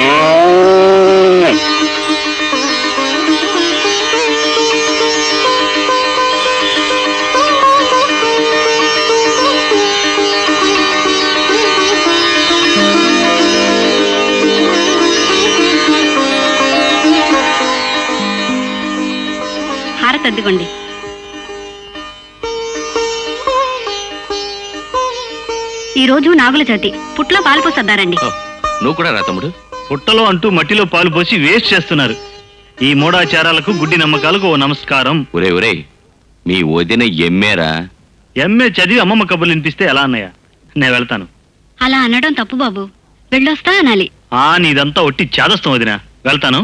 హారతి అద్దుకోండి ఈ రోజు నాగుల చవితి పుట్లో పాలు పోసొద్దారండి ఓ, నువ్వు కూడా రా తమ్ముడు పుట్టలో అంటూ మట్టిలో పాలు పోసి వేస్ట్ చేస్తున్నారు ఈ మూఢాచారాలకు గుడ్డి నమ్మకాలకు ఓ నమస్కారం ఒరే ఒరే మీ వదిన ఎమ్మేరా ఎంఏ చదివి అమ్మమ్మ కబుర్లు వినిపిస్తే ఎలా అన్నయ్య నేను వెళ్తాను అలా అనడం తప్పు బాబు వెళ్ళొస్తా అనాలి ఆ నీదంతా ఒట్టి చేదస్తాం వదిన వెళ్తాను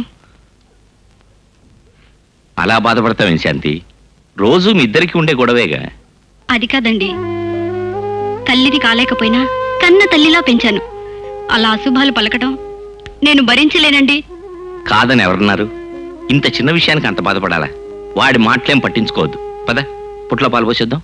అలా బాధపడతావేం శాంతి రోజు మీ ఇద్దరికి ఉండే గొడవేగా అది కాదండి తల్లిది కాలేకపోయినా కన్న తల్లిలా పెంచాను అలా అశుభాలు పలకటం నేను భరించలేనండి కాదని ఎవరన్నారు ఇంత చిన్న విషయానికి అంత బాధపడాలా వాడి మాటలేం పట్టించుకోవద్దు పద పుట్లో పాలు పోసేద్దాం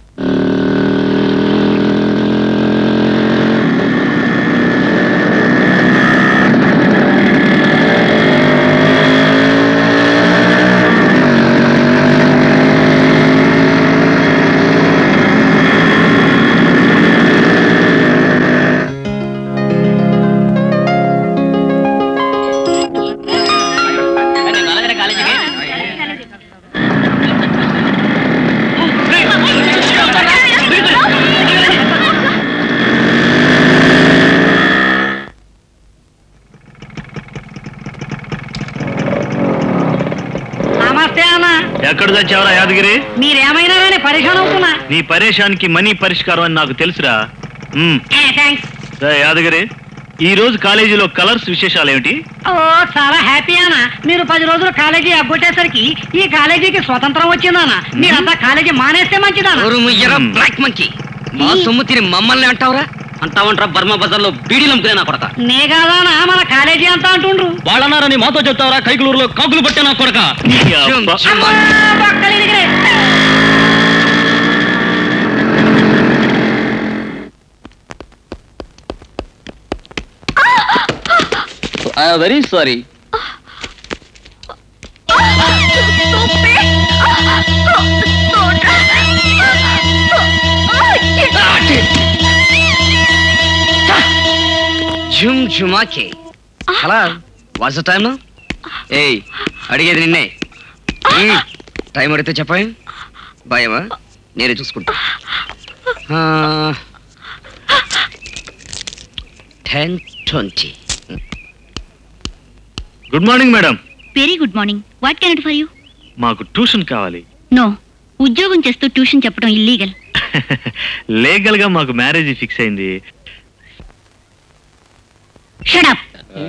నమస్తే అన్న ఎక్కడ తెచ్చావరా యాదగిరి మీరేమైనా కానీ పరిశాన్ అవుతున్నా నీ పరేషానికి మనీ పరిష్కారం అని నాకు తెలుసురా ఉమ్, థ్యాంక్స్ రే యాదగిరి ఈ రోజు కాలేజీలో కలర్స్ విశేషాలు ఏమిటి ఓ చాలా హ్యాపీ అన్న మీరు పది రోజులు కాలేజీ అగ్గొట్టేసరికి ఈ కాలేజీకి స్వతంత్రం వచ్చిందన్న మీరంతా కాలేజీ మానేస్తే మంచిదన్న ఎవరు ముయ్యరా మ్మ్. బ్లాక్ మంకీ మా సొమ్ము తిని మమ్మల్ని అంటావురా అంటావంటరా బర్మా బజార్లో బీడీలు అమ్ముకునే నా కొడక నే కాదానా మన కాలేజీ అంతా అంటుండ్రు వాళ్ళన్నారని మాతో చెప్తావరా కైకులూరులో కాకులు పట్టే నా కొడక నీ అబ్బ- అమ్మా, పక్కలు ఇదిగరే. వెరీ సారీ జుమ్ జుమాకే హలో వాట్స్ టైం నా ఏయ్ అడిగేది నిన్నే మ్మ్. టైం అడిగితే చెప్పండి భయమా నేనే చూసుకుంటా ten twenty good morning madam very good morning what can for you మాకు ట్యూషన్ కావాలి నో ఉద్యోగం చేస్తూ ట్యూషన్ చెప్పడం ఇల్లీగల్ లీగల్ గా మాకు మ్యారేజ్ ఫిక్స్ అయింది షడప్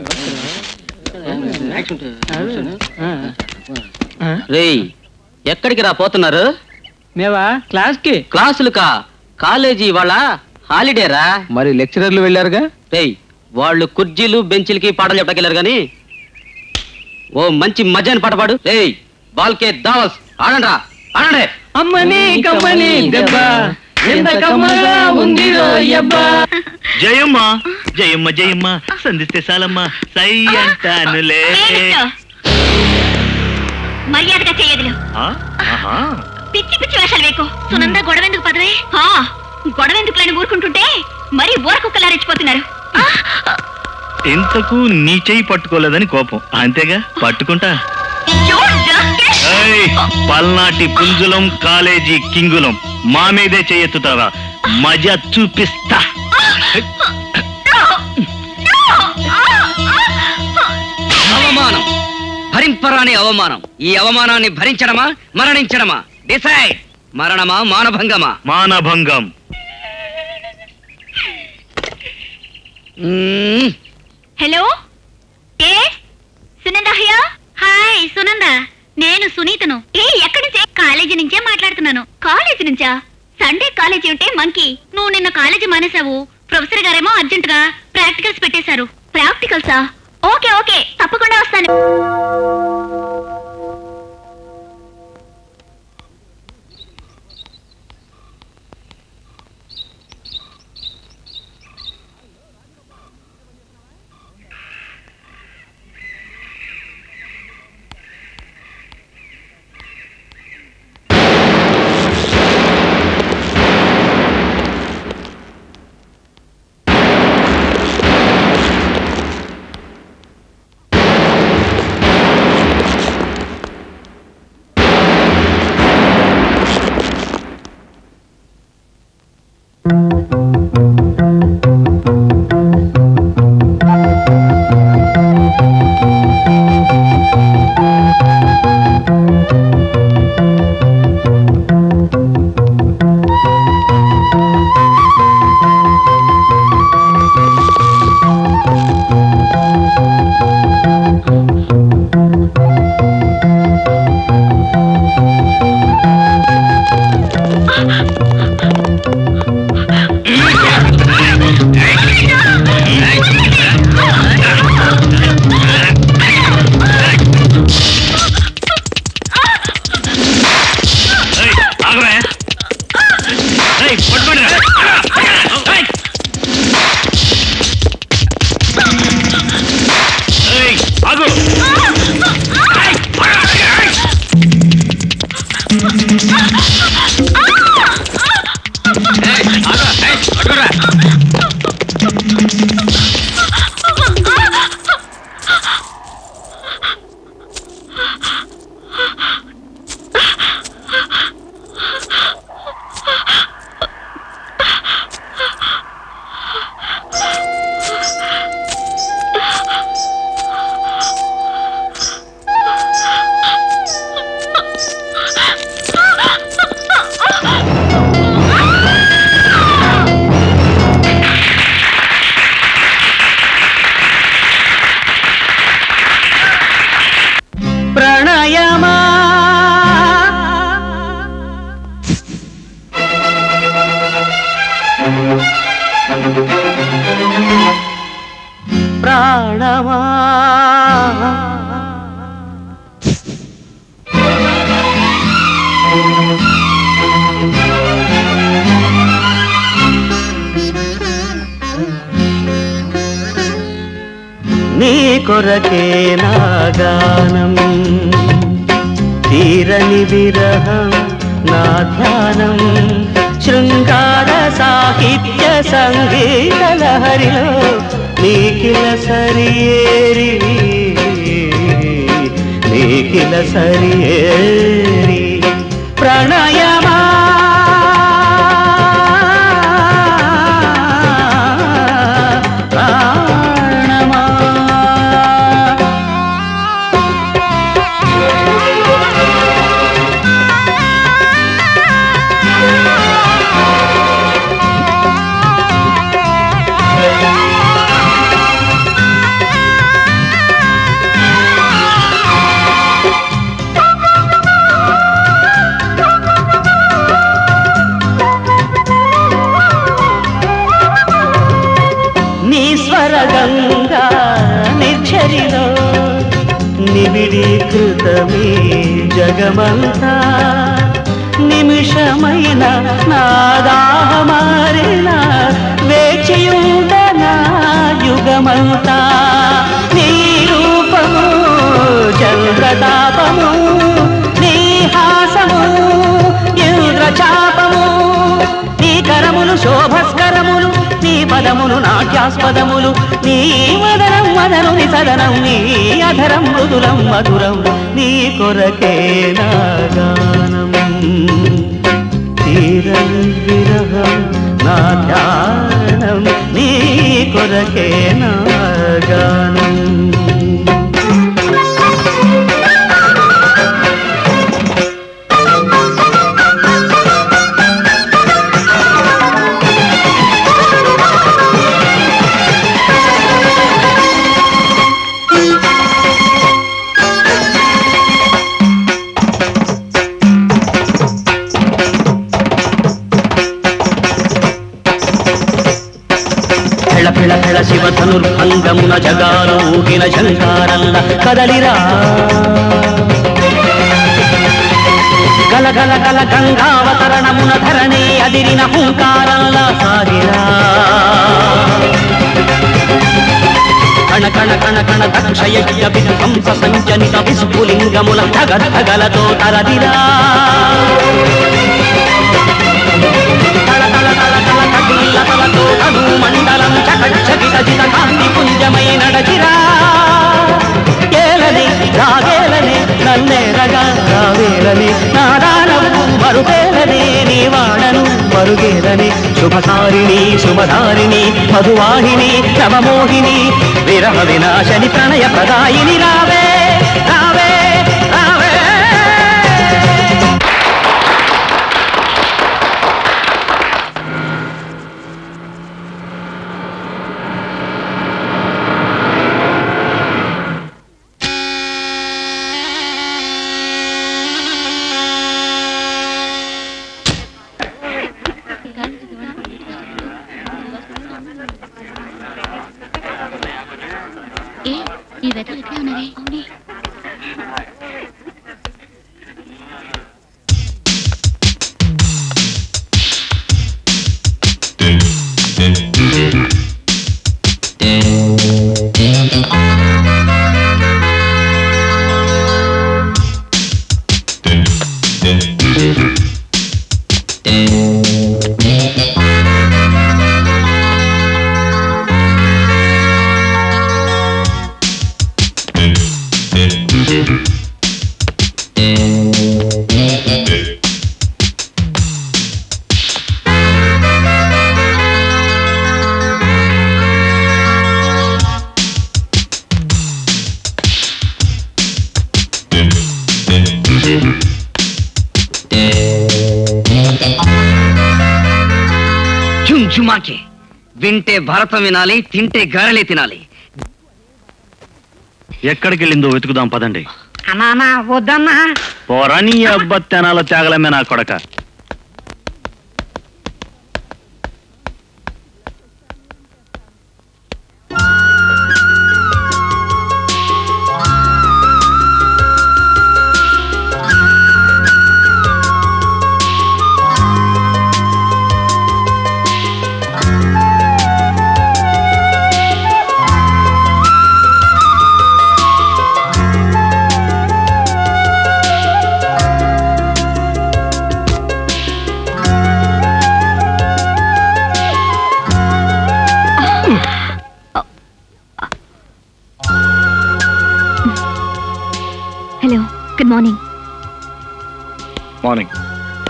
రేయ్ ఎక్కడికి రా పోతున్నారు మేవా క్లాస్ కి క్లాసులుకా కాలేజీ వాళ్ళ హాలిడేరా మరి లెక్చరర్లు వెళ్ళారుగా రేయ్ వాళ్ళు కుర్జీలు బెంచీలకి పాటలు చెప్పకెళ్ళారు గాని ఓ మంచి మజాని పాట పాడు రేయ్ బాల్కే దావస్ ఆడండ్రా ఆడండి అమ్మని కమ్మని దెబ్బ ఎంత కమ్మగా ఉందిరో యబ్బా జయమ్మ జయమ్మ జయమ్మ సంధిస్తే సాలమ్మ సై అంటానులే మర్యాదగా చేయదులు ఆ? ఆహా. పిచ్చి పిచ్చి వేషాలు వేకు సునంద గొడవ ఎందుకు పదవే గొడవ ఎందుకు లేని ఊరుకుంటుంటే మరి ఊరకుక్కలా రెచ్చిపోతున్నారు ఇంతకు నీ చెయ్యి పట్టుకోలేదని కోపం అంతేగా పట్టుకుంటా ఏయ్, పల్నాటి పుంజులం కాలేజీ కింగులం మా మీదే చెయ్యెత్తుతావా మజా చూపిస్తా అవమానం భరింపరాని అవమానం ఈ అవమానాన్ని భరించడమా మరణించడమా డిసైడ్ మరణమా మానభంగమా మానభంగం మ్మ్. హలో ఏ సునంద హియా హాయ్ సునంద నేను సునీతను ఏ ఎక్కడి నుంచే కాలేజీ నుంచే మాట్లాడుతున్నాను కాలేజీ నుంచా సండే కాలేజీ ఉంటే మంకీ నువ్వు నిన్న కాలేజీ మానేశావు ప్రొఫెసర్ గారేమో అర్జెంట్ గా ప్రాక్టికల్స్ పెట్టేశారు ప్రాక్టికల్సా ఓకే ఓకే తప్పకుండా వస్తాను ఆగు ప్రణయమా ప్రాణమా నీ కొరకే నా గానం తీరని విరహం నా ధ్యానం శృంగార సాహిత్య సంగీత లహరిలో నీకిల సరియేరి నీకిల సరియేరి ప్రణయమా ప్రాణమా నీ స్వరగంగా నిర్ఝరిలో నివిడీకృతమీ జగమంతా నిమిషమైన నాదాహమారిన వేచియుండన యుగమంతా నీ రూపము చంద్రతాపము నీ హాసము ఇంద్రచాపము నీ కరములు శోభస్కరములు నీ పదములు నాట్యాస్పదములు నీ వదనం మదనుని సదనం నీ అధరం మృదులం మధురం నీ కొరకే నా గానం తీరని విరహం నా ధ్యానం నీ కొరకే నా గానం ఫెళ ఫెళ ఫెళ శివ ధనుర్భంగమున జగాలు ఊగిన శంకారల్ల కదలిరా గల గల గల గంగావతరణమున ధరణి అదిరిన హుంకారల్ల సాగిరా కణ కణ కణ కణ దక్షయజ్ఞ విధ్వంస సంజనిత విస్ఫులింగముల ధగధగలతో తరదిరా తల తల తల తల తగిల్ల తలతో తను మండలం చకచకిత జిత కాంతి పుంజమై నడచిరా ఏలని రాగేలని నన్నేరగా రావేలని నాదానవు మరుపేలని నీ వాడను మరుగేలని శుభకారిణి శుభధారిణి మధువాహిని నవమోహిని విరహ వినాశని ప్రణయ ప్రదాయిని రావే రావే రావే ఏ ఈ వెతలు ఎట్లా ఉన్నది అవునే చుంచుమాకే వింటే భారతం వినాలి తింటే గారెలే తినాలి ఎక్కడికి వెళ్ళిందో వెతుకుదాం పదండి అన్నా అన్నా వద్దన్నా పోరా నీ అబ్బ తెనాల త్యాగలమే నా కొడక హలో గుడ్ మార్నింగ్ మార్నింగ్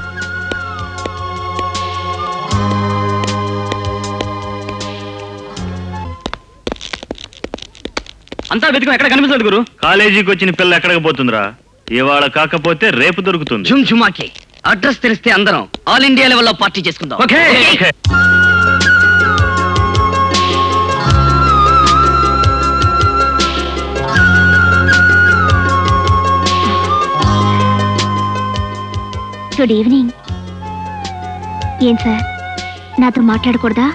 అంతా వెతుకు ఎక్కడ కనిపించదు గురు కాలేజీకి వచ్చిన పిల్ల ఎక్కడికి పోతుందిరా ఇవాళ కాకపోతే రేపు దొరుకుతుంది ఝుమ్ఝుమాకి అడ్రస్ తెలిస్తే అందరం ఆల్ ఇండియా లెవెల్లో పార్టీ చేసుకుందాం ఓకే గుడ్ ఈవినింగ్ ఏం సార్ నాతో మాట్లాడకూడదా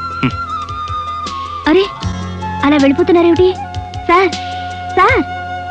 అరే అలా వెళ్ళిపోతున్నారేమిటి సార్ సార్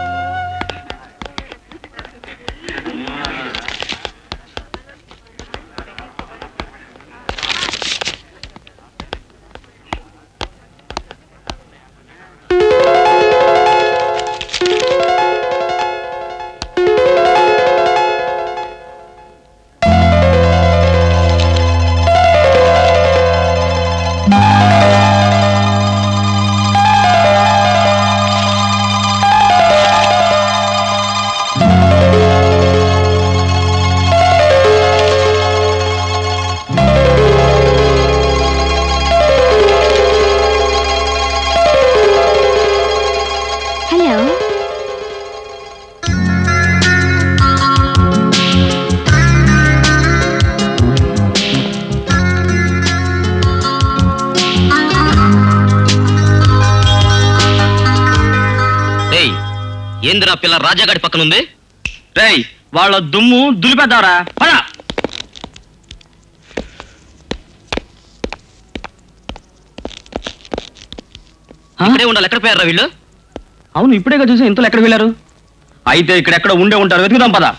హలో రేయ్ ఏందిరా పిల్ల రాజాగాడి పక్కన ఉంది రేయ్ వాళ్ళ దుమ్ము దులిపేద్దారా పద ఇక్కడే ఉండాలి ఎక్కడ పోయారా వీళ్ళు అవును ఇప్పుడేగా చూసి ఇంతలో ఎక్కడ వెళ్ళారు అయితే ఇక్కడ ఎక్కడ ఉండే ఉంటారు వెతుకుదాం పద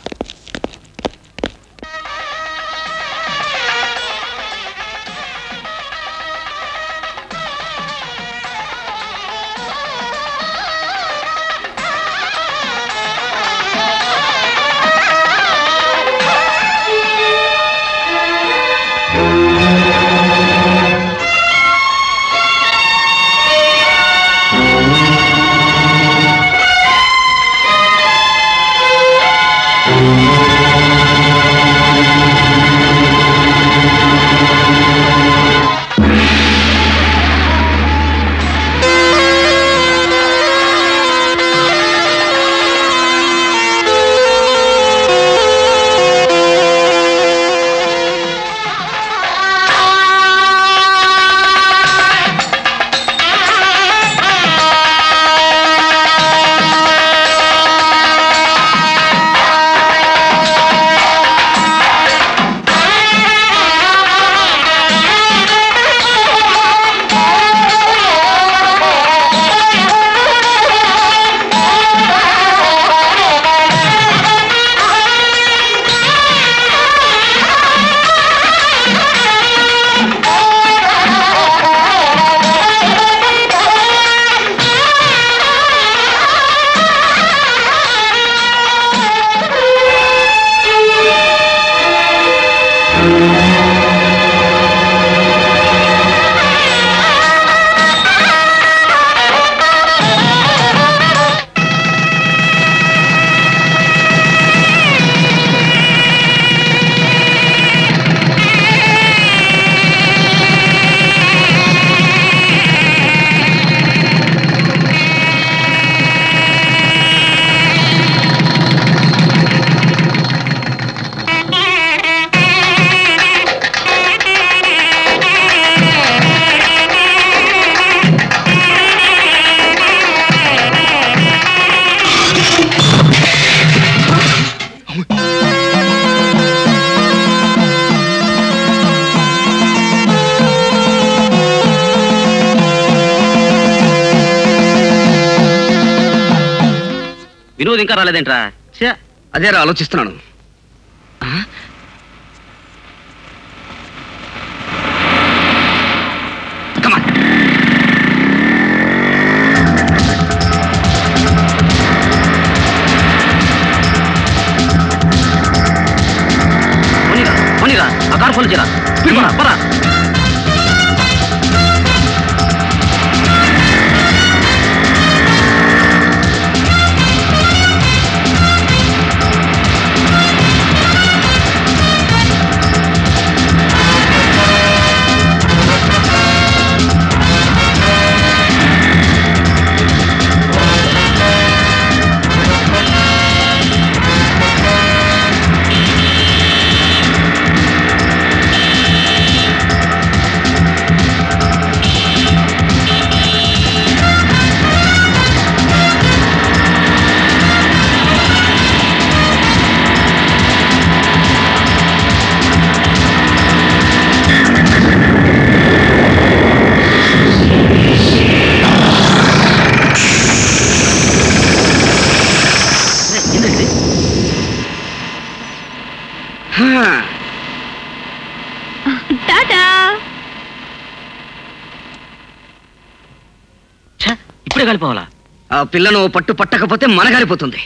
ఆ వినోద్ ఇంకా రాలేదేంట్రా ఛే, అదేరా ఆలోచిస్తున్నాను ఆ? Come on. పోనీరా, పోనీరా, ఆ కార్ ఫోన్ చేయరా స్పీడ్ పరా పరా ఏంటండి టాటా ఇప్పుడే కలిపోవాలా ఆ పిల్లను పట్టు పట్టకపోతే మనగాలిపోతుంది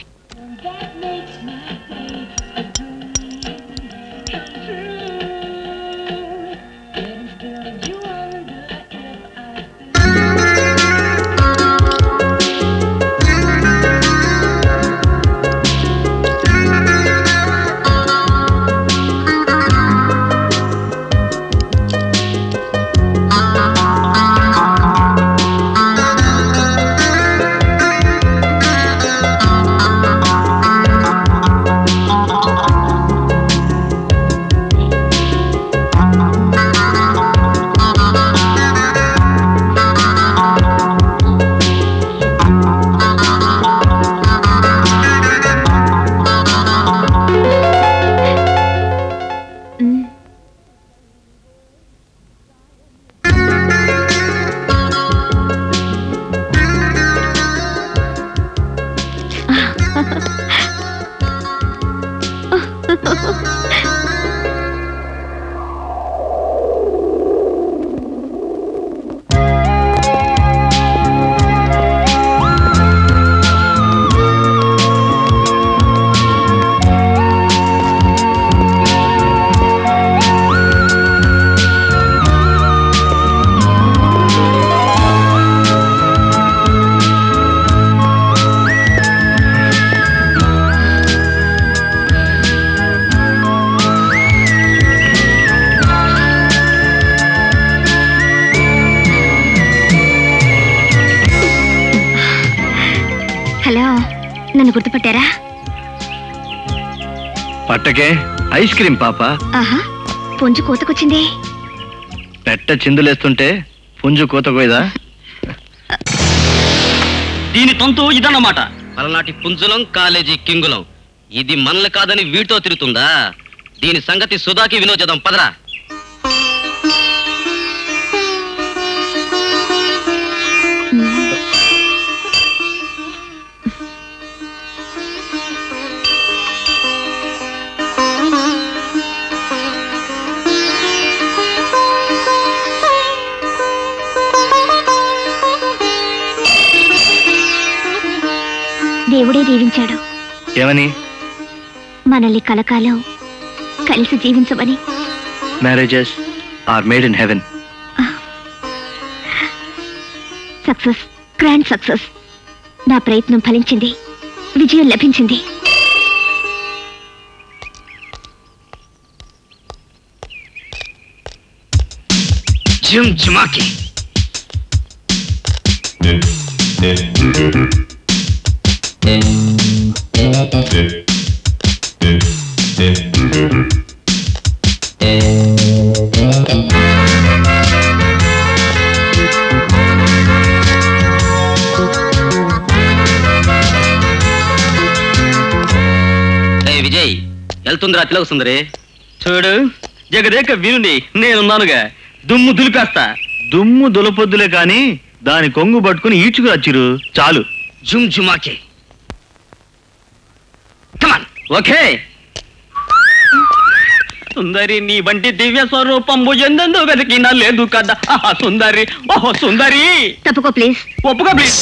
హలో నన్ను గుర్తుపట్టారా పట్టకే ఐస్ క్రీమ్ పాప ఆహా పుంజు కోతకొచ్చింది పెట్ట చిందులేస్తుంటే పుంజు కోతకోయదా దీని తంతు ఇదన్నమాట అలనాటి పుంజులం కాలేజీ కింగులం ఇది మనల్ని కాదని వీటితో తిరుగుతుందా దీని సంగతి సుధాకి వినోచేద్దాం పదరా దేవుడే దీవించాడు ఏమని మనల్ని కలకాలం కలిసి జీవించమని marriages are made in heaven success grand success నా ప్రయత్నం ఫలించింది విజయం లభించింది జిమ్ జిమాకి ఏయ్ విజయ్ వెళ్తుందిరా తిలక సుందరి చూడు జగదేక వినుడి నేనున్నానుగా దుమ్ము దులిపేస్తా దుమ్ము దులపొద్దులే కాని దాని కొంగు పట్టుకుని ఈడ్చుకు వచ్చిరు చాలు జుమ్ జుమాకి ఓకే సుందరి నీ వంటి దివ్య స్వరూపంబు ఎందెందు వెతికినా లేదు కదా ఆహా సుందరి ఓహో సుందరి తప్పుకో ప్లీజ్ ఒప్పుకో ప్లీజ్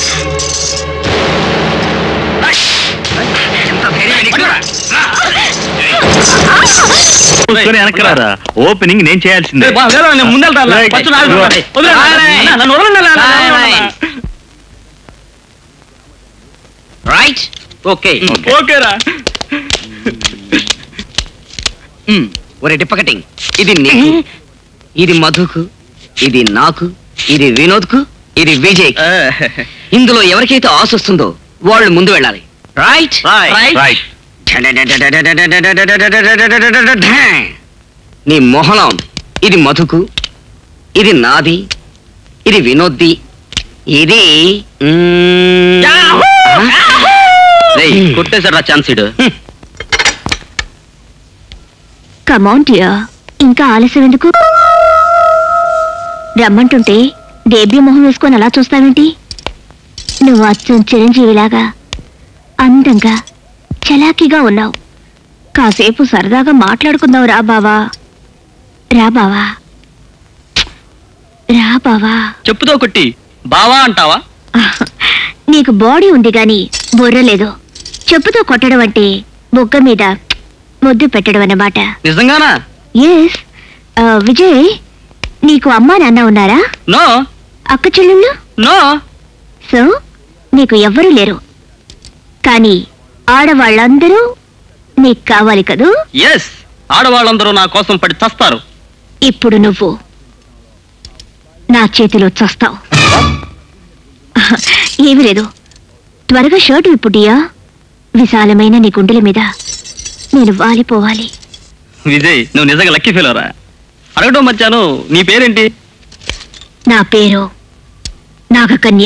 కూర్చొని వెనకరారా ఓపెనింగ్ నేను చేయాల్సిందే ముందెళ్తా Right. ఫస్ట్ నాకు Right. వదిలేయ్. వదిలేయ్. Right. నన్ను వదలండి, నన్ను వదలండి. Right. రైట్ ఓకే ఓకేరా ఒరే టిప్పకటింగ్ ఇది నీకు ఇది మధుకు ఇది నాకు ఇది వినోద్కు ఇది విజయ్ ఇందులో ఎవరికైతే ఆశ వస్తుందో వాళ్ళు ముందు వెళ్ళాలి రైట్ రైట్ నీ మొహలం ఇది మధుకు ఇది నాది ఇది వినోద్ది ఇది మ్మ్, రేయ్, కొట్టేశారా ఛాన్స్ ఇడు కమౌన్ డియర్ ఇంకా ఆలస్యం ఎందుకు రమ్మంటుంటే డేబ్యూ మొహం వేసుకొని అలా చూస్తావేంటి నువ్వు అచ్చం చిరంజీవిలాగా అందంగా చలాకీగా ఉన్నావు కాసేపు సరదాగా మాట్లాడుకుందాం రా బావా రా బావా రా బావా చెప్పుతో కొట్టి బావా అంటావా నీకు బాడీ ఉంది గాని బుర్ర లేదు చెప్పుతో కొట్టడం అంటే బొగ్గ మీద ముద్దు పెట్టడం అన్నమాట నిజంగానా ఎస్ విజయ్ నీకు అమ్మా నాన్న ఉన్నారా నో అక్క చెల్లెళ్ళు నో సో నీకు ఎవ్వరూ లేరు కానీ ఆడవాళ్ళందరూ నీకు కావాలి కదూ ఎస్ ఆడవాళ్ళందరూ నా కోసం పడి చస్తారు ఇప్పుడు నువ్వు నా చేతిలో చస్తావు ఏమీ లేదు త్వరగా షర్టు విప్పుడియా విశాలమైన నీ గుండెల మీద నేను వాలిపోవాలి విజయ్ నువ్వు నిజంగా లక్కీ ఫీలరా అడగడం మర్చాను నీ పేరేంటి నా పేరు నాగకన్య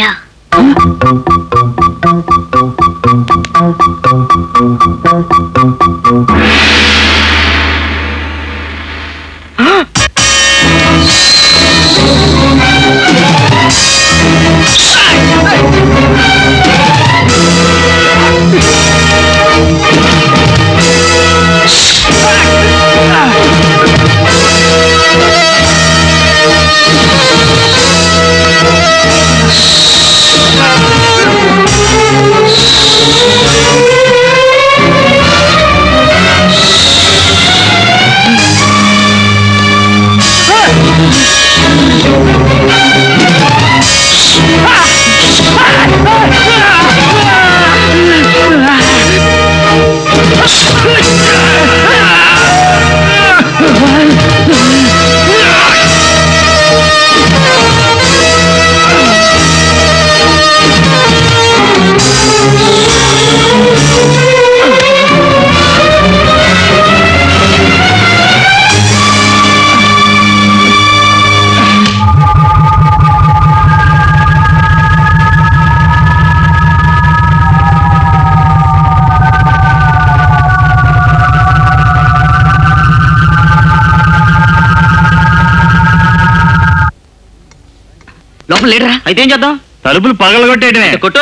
లోపల లేడరా అయితే ఏం చేద్దాం తలుపులు పగలగొట్టేయటమే కొట్టు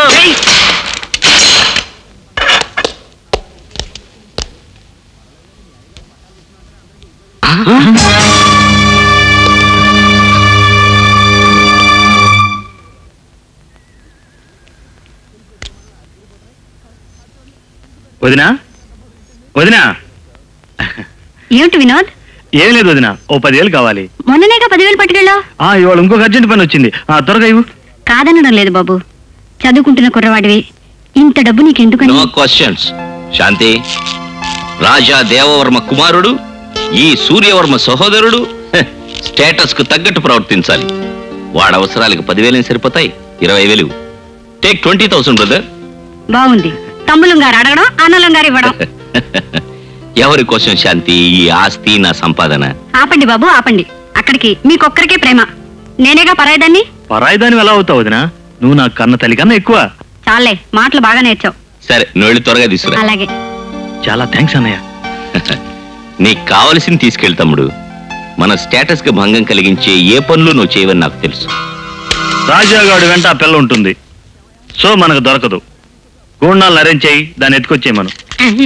వదినా వదినా ఏమిటి వినోద్ ఏం లేదు వదినా ఓ పదివేలు కావాలి మొన్ననేగా పదివేలు పట్టుకెళ్ళావు ఆ ఇవాళ ఇంకొక అర్జెంట్ పని వచ్చింది ఆ త్వరగా ఇవ్వు కాదనడం లేదు బాబు చదువుకుంటున్న కుర్రవాడివి ఇంత డబ్బు నీకెందుకని నో క్వశ్చన్స్ శాంతి రాజా దేవవర్మ కుమారుడు ఈ సూర్యవర్మ సహోదరుడు స్టేటస్ కు తగ్గట్టు ప్రవర్తించాలి వాడి అవసరాలకు పదివేలు సరిపోతాయి ఇరవై వేలు టేక్ ట్వంటీ థౌసండ్ బ్రదర్ బాగుంది తమ్ములం గారు అడగడం అన్నలం గారు ఇవ్వడం ఎవరి కోసం శాంతి ఈ ఆస్తి నా సంపాదన ఆపండి బాబు ఆపండి అక్కడికి మీకొక్కరికే ప్రేమ నేనేగా పరాయిదాన్ని పరాయి దాని ఎలా అవుతావు వదినా నువ్వు నా కన్న తల్లి కన్నా ఎక్కువ చాలే మాటలు బాగా నేర్చావు సరే నువ్వు వెళ్ళి త్వరగా తీసుకురా అలాగే చాలా థ్యాంక్స్ అన్నయ్య నీకు కావలసింది తీసుకెళ్ళి తమ్ముడు మన స్టేటస్ కి భంగం కలిగించే ఏ పనులు నువ్వు చేయవని నాకు తెలుసు రాజాగాడు వెంట ఆ పిల్ల ఉంటుంది సో మనకు దొరకదు గూండాలను అరేంజ్ చేయి దాన్ని ఎత్తుకొచ్చేయమను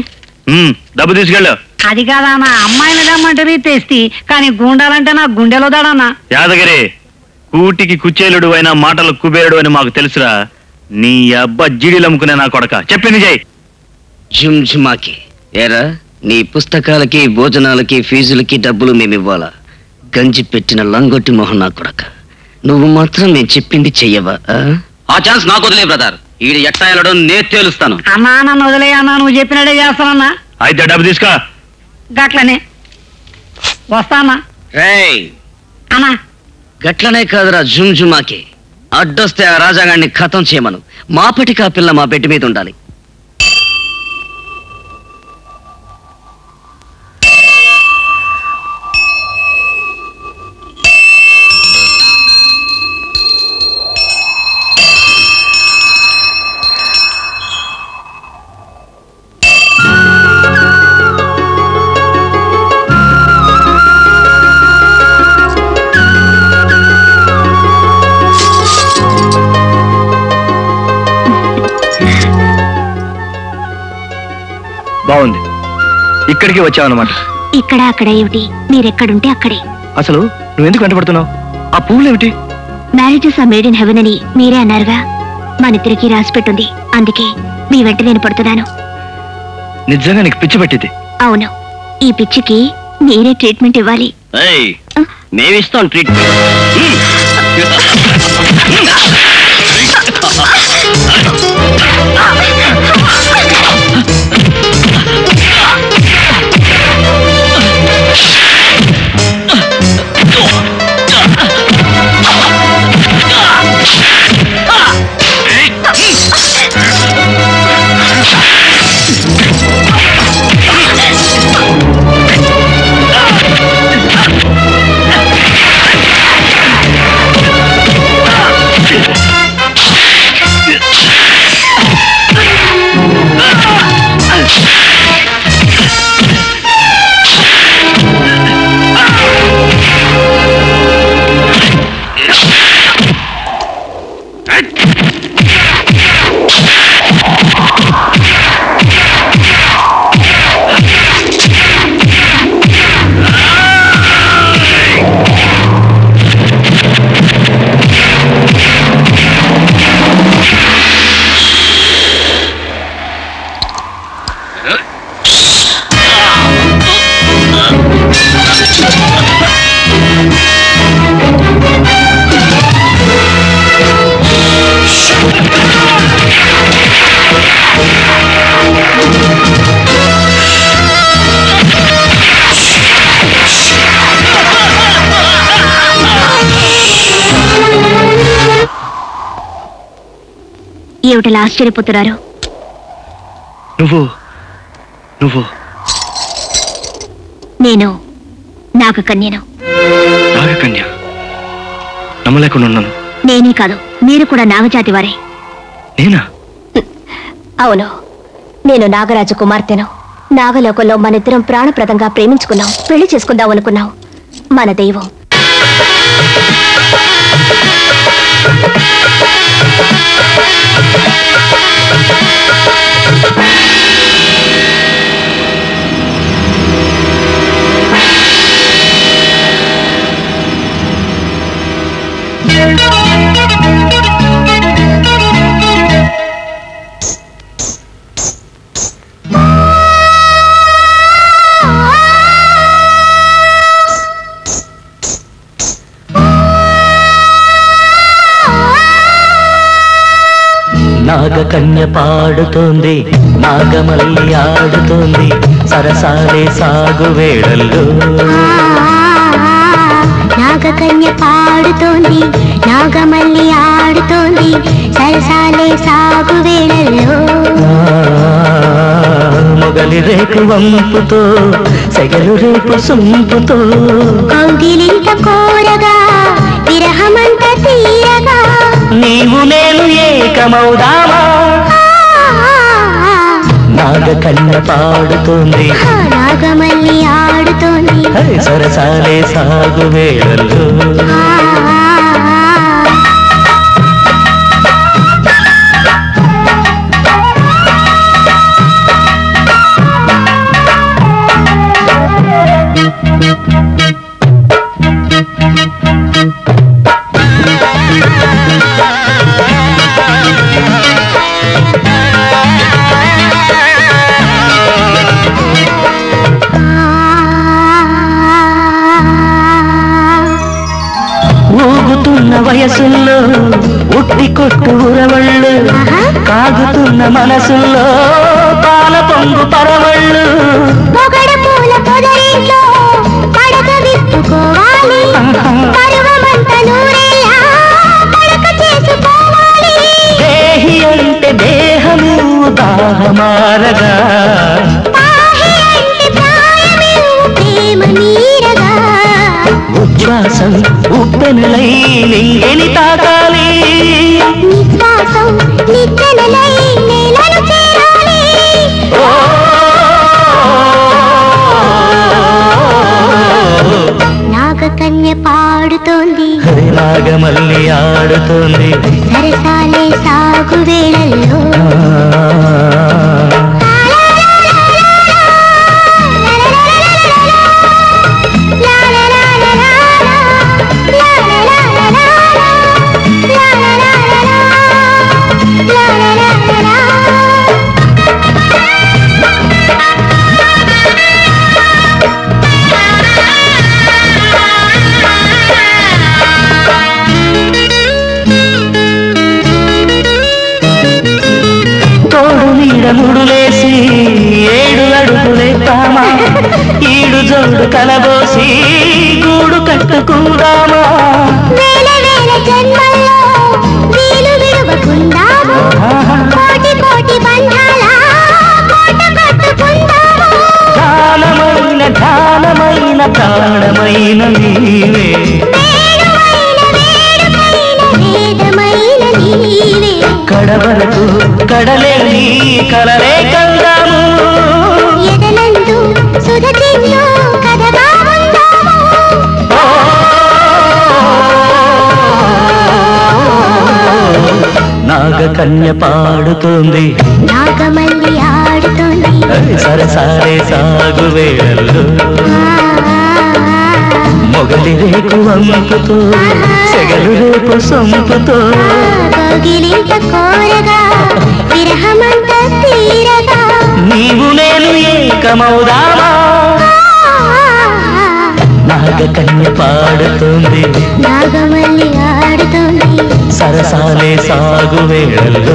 ఉమ్, డబ్బు తీసుకెళ్ళు అది కాదన్న అమ్మాయిని రమ్మంటే తెస్తి కానీ గుండాలంటే నా గుండెలో దాడన్నా యాదగిరి కూటికి కుచేలుడు అయిన మాటలు కుబేరుడు అని మాకు తెలుసురా నీ అబ్బ జిడీలు అమ్ముకునే నా కొడక చెప్పింది జై జుమ్ జుమాకి ఏరా నీ పుస్తకాలకి భోజనాలకి ఫీజులకి డబ్బులు మేమివ్వాలా గంజి పెట్టిన లంగొట్టి మొహం నా కొడక నువ్వు మాత్రం నేను చెప్పింది చెయ్యవా ఆ? ఆ ఛాన్స్ నాకు వదిలే బ్రదర్ ఈడు ఎట్టా వెళ్ళడం నేను తేలుస్తాను అన్నా నన్ను వదిలే అన్నా నువ్వు చెప్పినట్టే చేస్తానన్నా అయితే డబ్బు తీసుకో గట్లనే వస్తానా రేయ్ అన్నా గట్లనే కాదురా జుమ్ జుమాకి అడ్డొస్తే ఆ రాజాగాడిని ఖతం చేయమను మాపటికి ఆ పిల్ల మా బెడ్ మీద ఉండాలి బాగుంది ఇక్కడికి వచ్చావన్నమాట ఇక్కడ అక్కడ ఏమిటి మీరెక్కడుంటే అక్కడే అసలు నువ్వు ఎందుకు వెంటబడుతున్నావు ఆ పువ్వులు ఏమిటి marriages are made in heaven అని మీరే అన్నారుగా మనిద్దరికి రాసి పెట్టుంది అందుకే మీ వెంట నేను పడుతున్నాను నిజంగా నీకు పిచ్చి పట్టింది అవును ఈ పిచ్చికి మీరే ట్రీట్మెంట్ ఇవ్వాలి మేమిస్తాం ట్రీట్మెంట్ ఏమిటలా ఆశ్చర్యపోతున్నారు నువ్వు నువ్వు నేను నాగకన్యను నాగకన్య నమ్మలేకుండా ఉన్నాను నేనే కాదు మీరు కూడా నాగజాతి వారే నేనా అవును నేను నాగరాజు కుమార్తెను నాగలోకంలో మనిద్దరం ప్రాణప్రదంగా ప్రేమించుకున్నాం పెళ్లి చేసుకుందాం అనుకున్నాం మన దైవం నాగకన్య పాడుతోంది నాగమల్లి ఆడుతోంది సరసాలే సాగు వేళల్లో నాగకన్య పాడుతోంది నాగమల్లి ఆడుతోంది సరసాలే సాగు వేళల్లో మొగలి రేకు వంపుతో సెగలు రేపు సొంపుతో కౌగిలింత కోరగా విరహమంత తీరగా నీవు నేను ఏకమౌదామా నాగకన్య పాడుతోంది నాగమల్లి ఆడుతోంది హై, సరసాలే సాగు వేళల్లో ఆ మనసుల్లో పాల పొంగు పరవళ్ళు పొగడ పూల పొదరింట్లో పడక విప్పుకోవాలి పరువమంత నూరేలా పడక చేసుకోవాలి దేహి అంటే దేహము దాహమారగా పాహి అంటే ప్రాయమే ప్రేమ నీరగా ఉచ్ఛ్వాసం ఉప్పెనలై లింగిని తాకాలి నిశ్వాసం నిచ్చెనలై నేలను చేరాలి ఓ నాగకన్య పాడుతోంది నాగమల్లి ఆడుతుంది సరసాలే సాగు వేళల్లో తోడు నీడ ముడులేసి ఏడు అడుగులేస్తామా ఈడు జోడు కలబోసి గూడు కట్టుకుందామా వేల వేల జన్మల్లో వీలు విడవకుందాము కోటి కోటి బంధాల కోట కట్టుకుందాము ధ్యానమైన ధ్యానమైన ప్రాణమైన నీవే వేణువైన వేడుకైన వేదమైన నీవే కడవరకు కడలేని కలలే కందాము ఎదలందు సుధతిన్ను కథగా ఉందాము ఓ! నాగకన్య పాడుతుంది నాగమల్లి ఆడుతోంది సరసారే సాగు వేళల్లో మొగలి రేపు వంపుతో సెగలు రేపు సొంపుతో కోగిలింత కోరగా విరహమంత తీరగా నీవు నేను ఏకమౌదామా నాగకన్య పాడుతుంది నాగమల్లి ఆడుతోంది సరసాలే సాగు వేళల్లో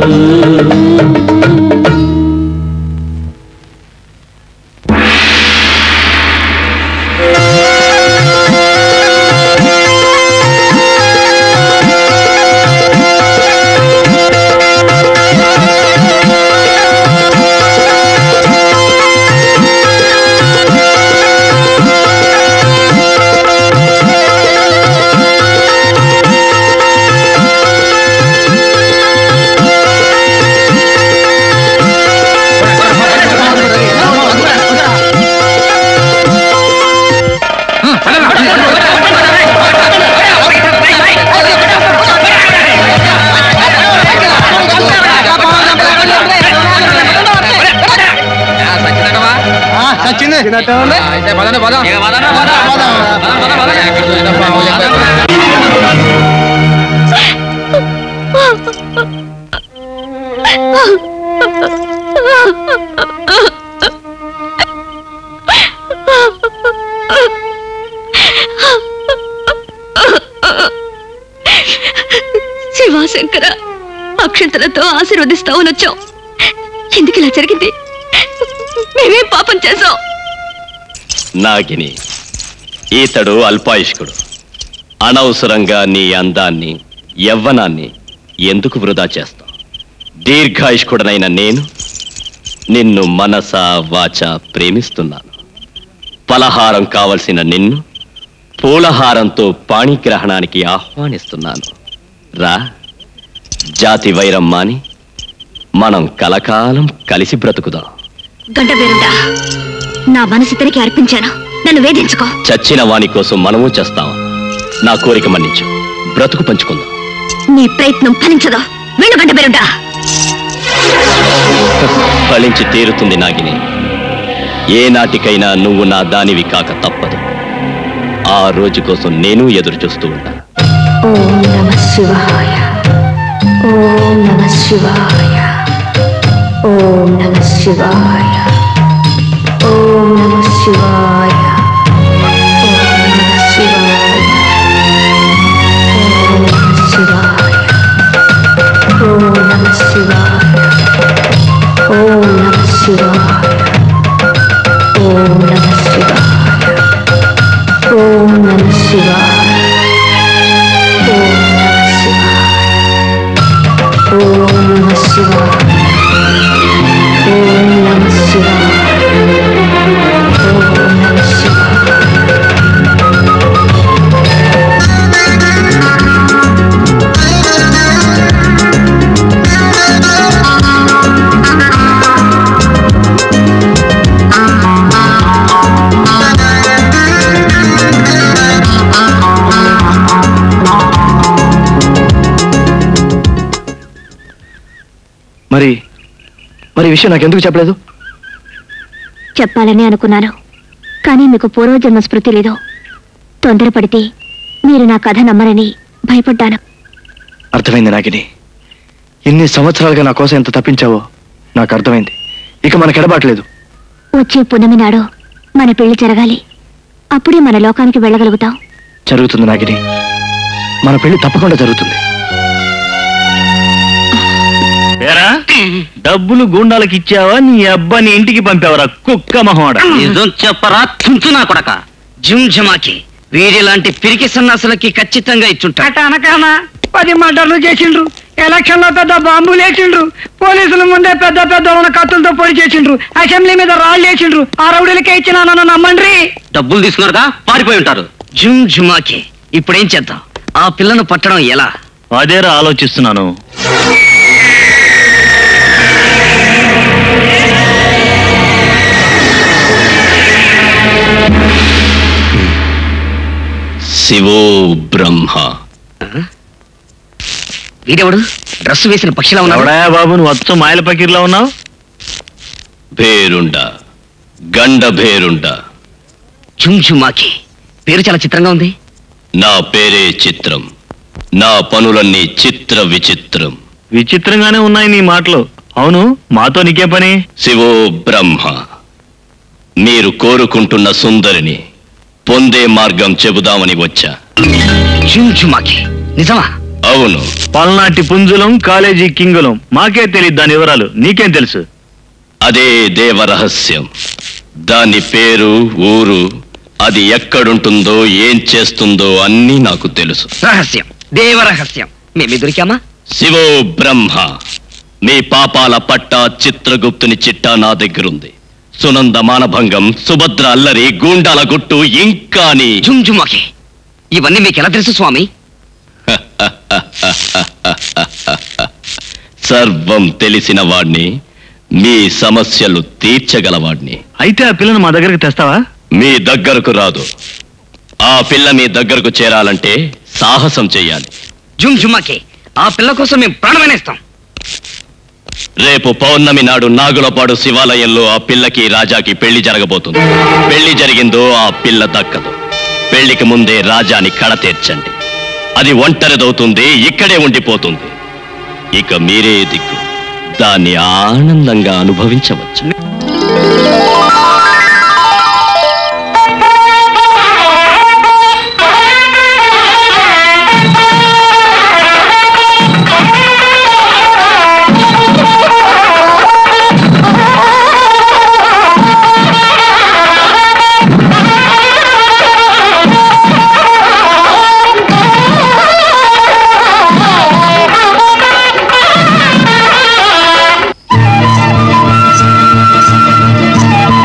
శివాశంకర అక్షంతలతో ఆశీర్వదిస్తామని వచ్చాం ఎందుకు ఇలా జరిగింది మేమేం పాపం చేసాం నాగిని ఈతడు అల్పాయుష్కుడు అనవసరంగా నీ అందాన్ని యవ్వనాన్ని ఎందుకు వృధా చేస్తాం దీర్ఘాయుష్కుడనైన నేను నిన్ను మనస వాచ ప్రేమిస్తున్నాను పలహారం కావలసిన నిన్ను పూలహారంతో పాణిగ్రహణానికి ఆహ్వానిస్తున్నాను రా జాతి వైరం మాని మనం కలకాలం కలిసి బ్రతుకుదాం గంట పేరుండా నా మనసు ఇతనికి అర్పించాను నన్ను వేధించుకో చచ్చిన వాని కోసం మనము చేస్తాం నా కోరిక మన్నించు బ్రతుకు పంచుకుందాం నీ ప్రయత్నం ఫలించదు వెళ్ళు గంట పేరుండా ఫలించి తీరుతుంది నాగిని ఏ నాటికైనా నువ్వు నా దానివి కాక తప్పదు ఆ రోజు కోసం నేను ఎదురు చూస్తూ ఉంటా ఓం నమ శివాయ ఓం నమ శివాయ ఓం నమ శివాయ ఓం నమ శివాయ ఓం నమ శివాయ ఓం నమ శివాయ ఓం నమ శివాయ శివాయ ఓం నమ శివాయ ఓం నమ శివాయ ఓం నమ శివాయ ఓం నమ శివాయ ఓం నమ శివాయ మరి మరి ఈ విషయం నాకు ఎందుకు చెప్పలేదు చెప్పాలని అనుకున్నాను కానీ మీకు పూర్వజన్మ స్మృతి లేదు తొందరపడితే మీరు నా కథ నమ్మరని భయపడ్డాను అర్థమైంది నాకిని ఇన్ని సంవత్సరాలుగా నా కోసం ఎంత తప్పించావో నాకు అర్థమైంది ఇక మనకు ఎడబాట్లేదు వచ్చే పున్నమి నాడు మన పెళ్లి జరగాలి అప్పుడే మన లోకానికి వెళ్ళగలుగుతాం జరుగుతుంది నాగిని మన పెళ్లి తప్పకుండా జరుగుతుంది ఏరా డబ్బులు గుండాలకు ఇచ్చావా నీ అబ్బాని ఇంటికి పంపావరా కుక్క మహోడ నిజం చెప్పరా తుంచు నా కొడక జుమ్ జమాకి వీరి లాంటి పిరికి సన్నాసులకి ఖచ్చితంగా ఇచ్చుంటా అట అనకానా పది మర్డర్లు చేసిండ్రు ఎలక్షన్ లో పెద్ద బాంబులు వేసిండ్రు పోలీసుల ముందే పెద్ద పెద్ద ఉన్న కత్తులతో పొడి చేసిండ్రు అసెంబ్లీ మీద రాళ్ళు వేసిండ్రు ఆ రౌడీలకే ఇచ్చిన నన్ను నమ్మండ్రి డబ్బులు తీసుకున్నారుగా పారిపోయి ఉంటారు జుమ్ జుమాకి ఇప్పుడేం చేద్దాం ఆ పిల్లను పట్టడం ఎలా అదేరా ఆలోచిస్తున్నాను శివో బ్రహ్మ వీడెవడు డ్రెస్ వేసిన పక్షిలా ఉన్నాడు ఎవడా బాబు నువ్వు వచ్చి మాయల పకీర్లో ఉన్నావు భేరుండ గండ భేరుండ జుమ్ జుమాకి పేరు చాలా చిత్రంగా ఉంది నా పేరే చిత్రం నా పనులన్నీ చిత్ర విచిత్రం విచిత్రంగానే ఉన్నాయి నీ మాటలు అవును మాతో నీకే పని శివో బ్రహ్మ మీరు కోరుకుంటున్న సుందరిని పొందే మార్గం చెబుదామని వచ్చా జుమ్ జుమాకి నిజమా అవును పల్నాటి పుంజులం కాలేజీ కింగులం మాకే తెలియదు దాని వివరాలు నీకేం తెలుసు అదే దేవరహస్యం దాని పేరు ఊరు అది ఎక్కడుంటుందో ఏం చేస్తుందో అన్నీ నాకు తెలుసు రహస్యం దేవ రహస్యం మేము దొరికామా శివో బ్రహ్మ మీ పాపాల పట్ట చిత్రగుప్తుని చిట్టా నా దగ్గరుంది సునంద మానభంగం సుభద్ర అల్లరి గూండాల గుట్టు ఇంకాని జుమ్ జుమాకి ఇవన్నీ మీకు ఎలా తెలుసు స్వామి సర్వం తెలిసిన వాణ్ణి మీ సమస్యలు తీర్చగలవాణ్ణి అయితే ఆ పిల్లను మా దగ్గరికి తెస్తావా మీ దగ్గరకు రాదు ఆ పిల్ల మీ దగ్గరకు చేరాలంటే సాహసం చెయ్యాలి జుమ్ జుమాకి ఆ పిల్ల కోసం మేము ప్రాణమనేస్తాం రేపు పౌర్ణమి నాడు నాగులపాడు శివాలయంలో ఆ పిల్లకి రాజాకి పెళ్లి జరగబోతుంది పెళ్లి జరిగిందో ఆ పిల్ల దక్కదు పెళ్లికి ముందే రాజాని కడ తీర్చండి అది ఒంటరిదవుతుంది ఇక్కడే ఉండిపోతుంది ఇక మీరే దిక్కు దాన్ని ఆనందంగా అనుభవించవచ్చు ఆ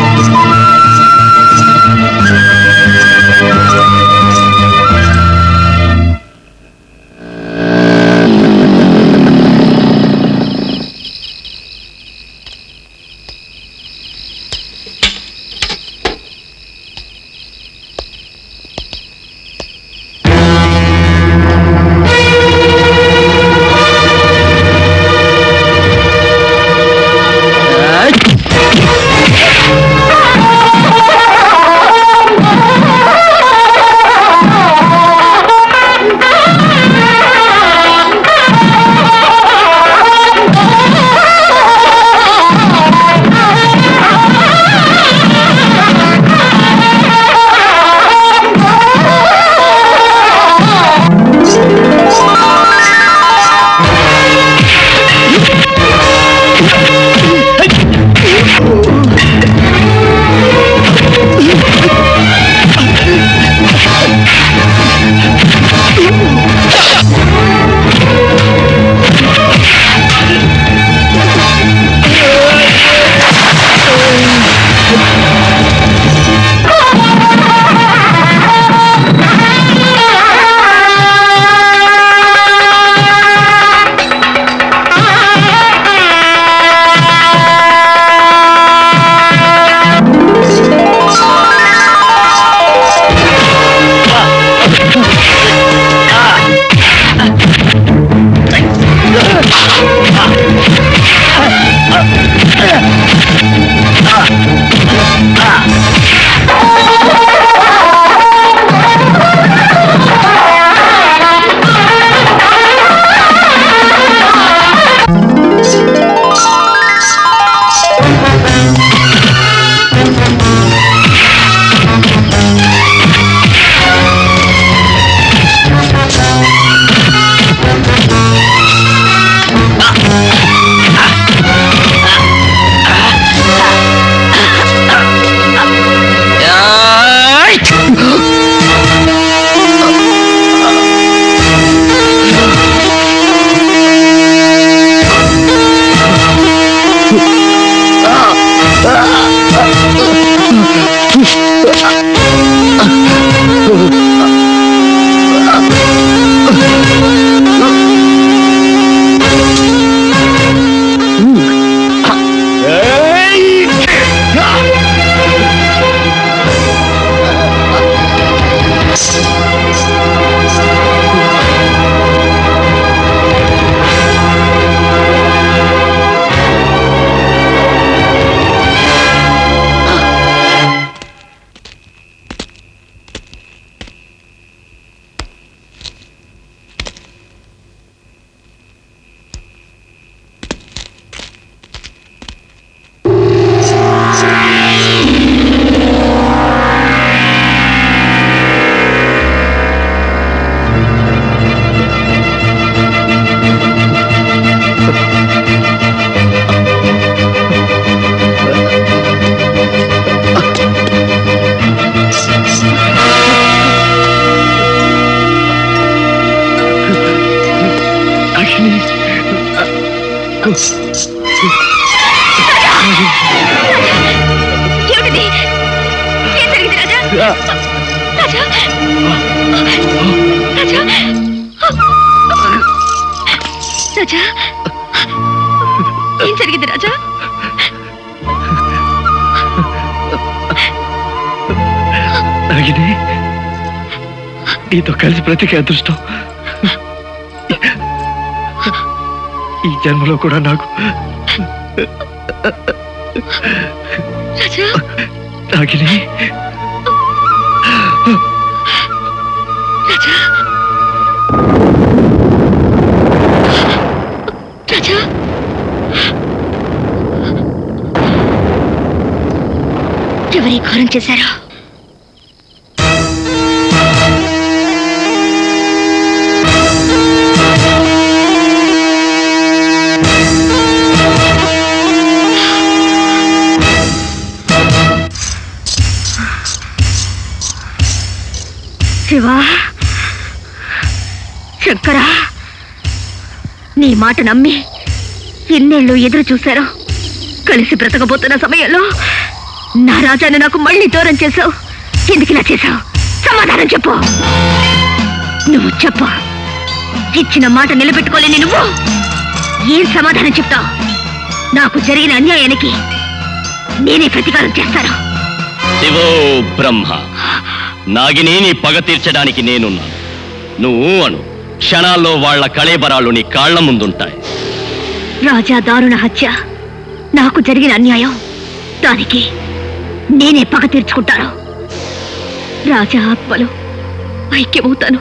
ఏమిటిది ఏం జరిగింది రాజా రాజా రాజా రాజా ఏం జరిగింది రాజా నాగిని నీతో కలిసి బ్రతికే అదృష్టం ఈ జన్మలో కూడా నాకు రాజా నాగిని రాజా రాజా ఎవరి ఘోరం చేశారు శివా శంకరా నీ మాట నమ్మి ఎన్నేళ్ళు ఎదురు చూశారు కలిసి బ్రతకబోతున్న సమయంలో నా రాజాను నాకు మళ్ళీ దూరం చేశావు ఎందుకు ఇలా చేశావు సమాధానం చెప్పు నువ్వు చెప్పు ఇచ్చిన మాట నిలబెట్టుకోలేని నువ్వు ఏం సమాధానం చెప్తావు నాకు జరిగిన అన్యాయానికి నేనే ప్రతీకారం చేస్తాను శివో బ్రహ్మ నాగిని నీ పగ తీర్చడానికి నేనున్నాను నువ్వు అను క్షణాల్లో వాళ్ళ కళేబరాలు నీ కాళ్ల ముందుంటాయి రాజా దారుణ హత్య నాకు జరిగిన అన్యాయం దానికి నేనే పగ తీర్చుకుంటాను రాజా ఆత్మలో ఐక్యమవుతాను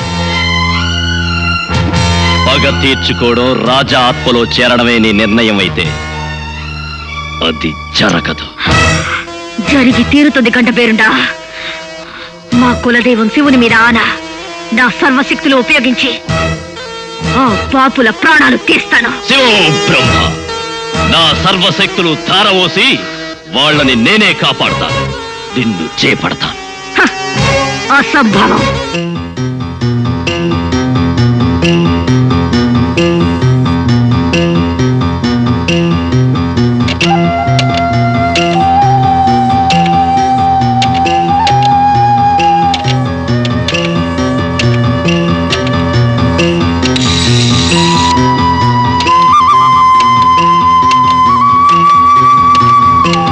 పగ తీర్చుకోవడం రాజా ఆత్మలో చేరడమే నీ నిర్ణయం అయితే అది జరగదు జరిగి తీరుతుంది గంట పేరుండా మా కులదైవం శివుని మీద ఆన నా సర్వశక్తులు ఉపయోగించి ఆ పాపుల ప్రాణాలు తీస్తాను శివో బ్రహ్మ నా సర్వశక్తులు ధారవోసి వాళ్ళని నేనే కాపాడతాను నిన్ను చేపడతాను హ! అసంభవం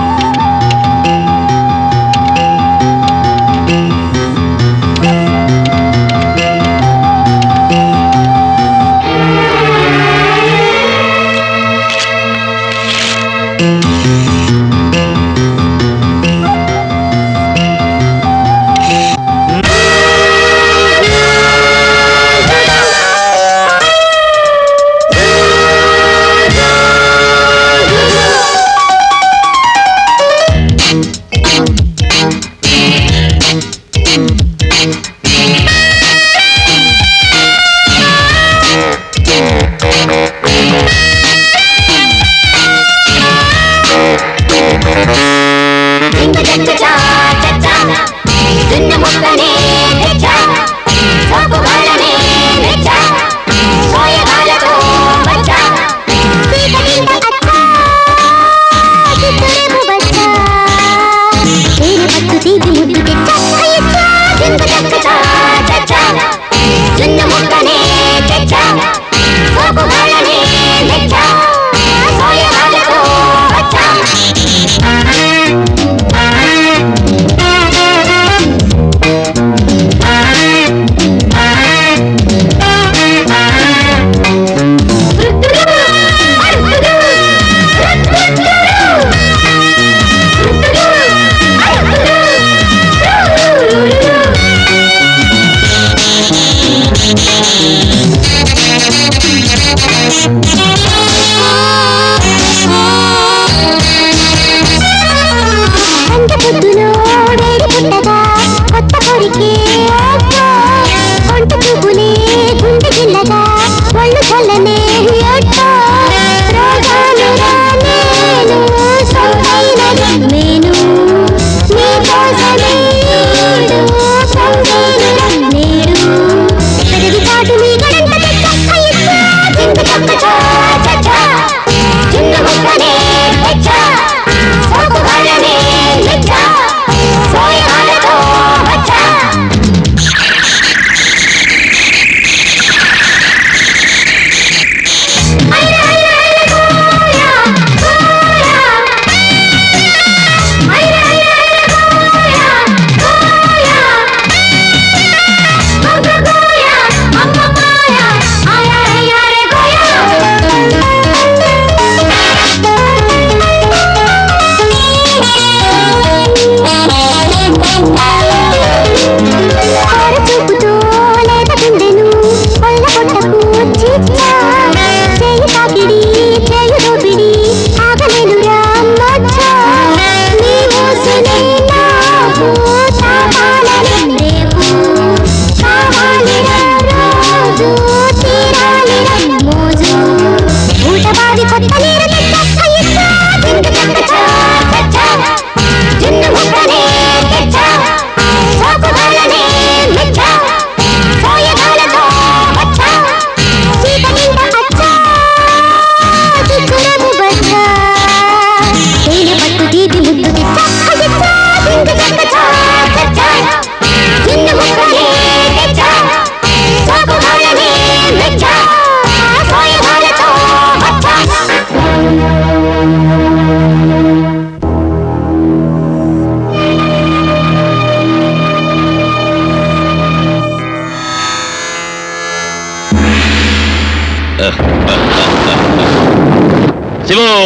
శివో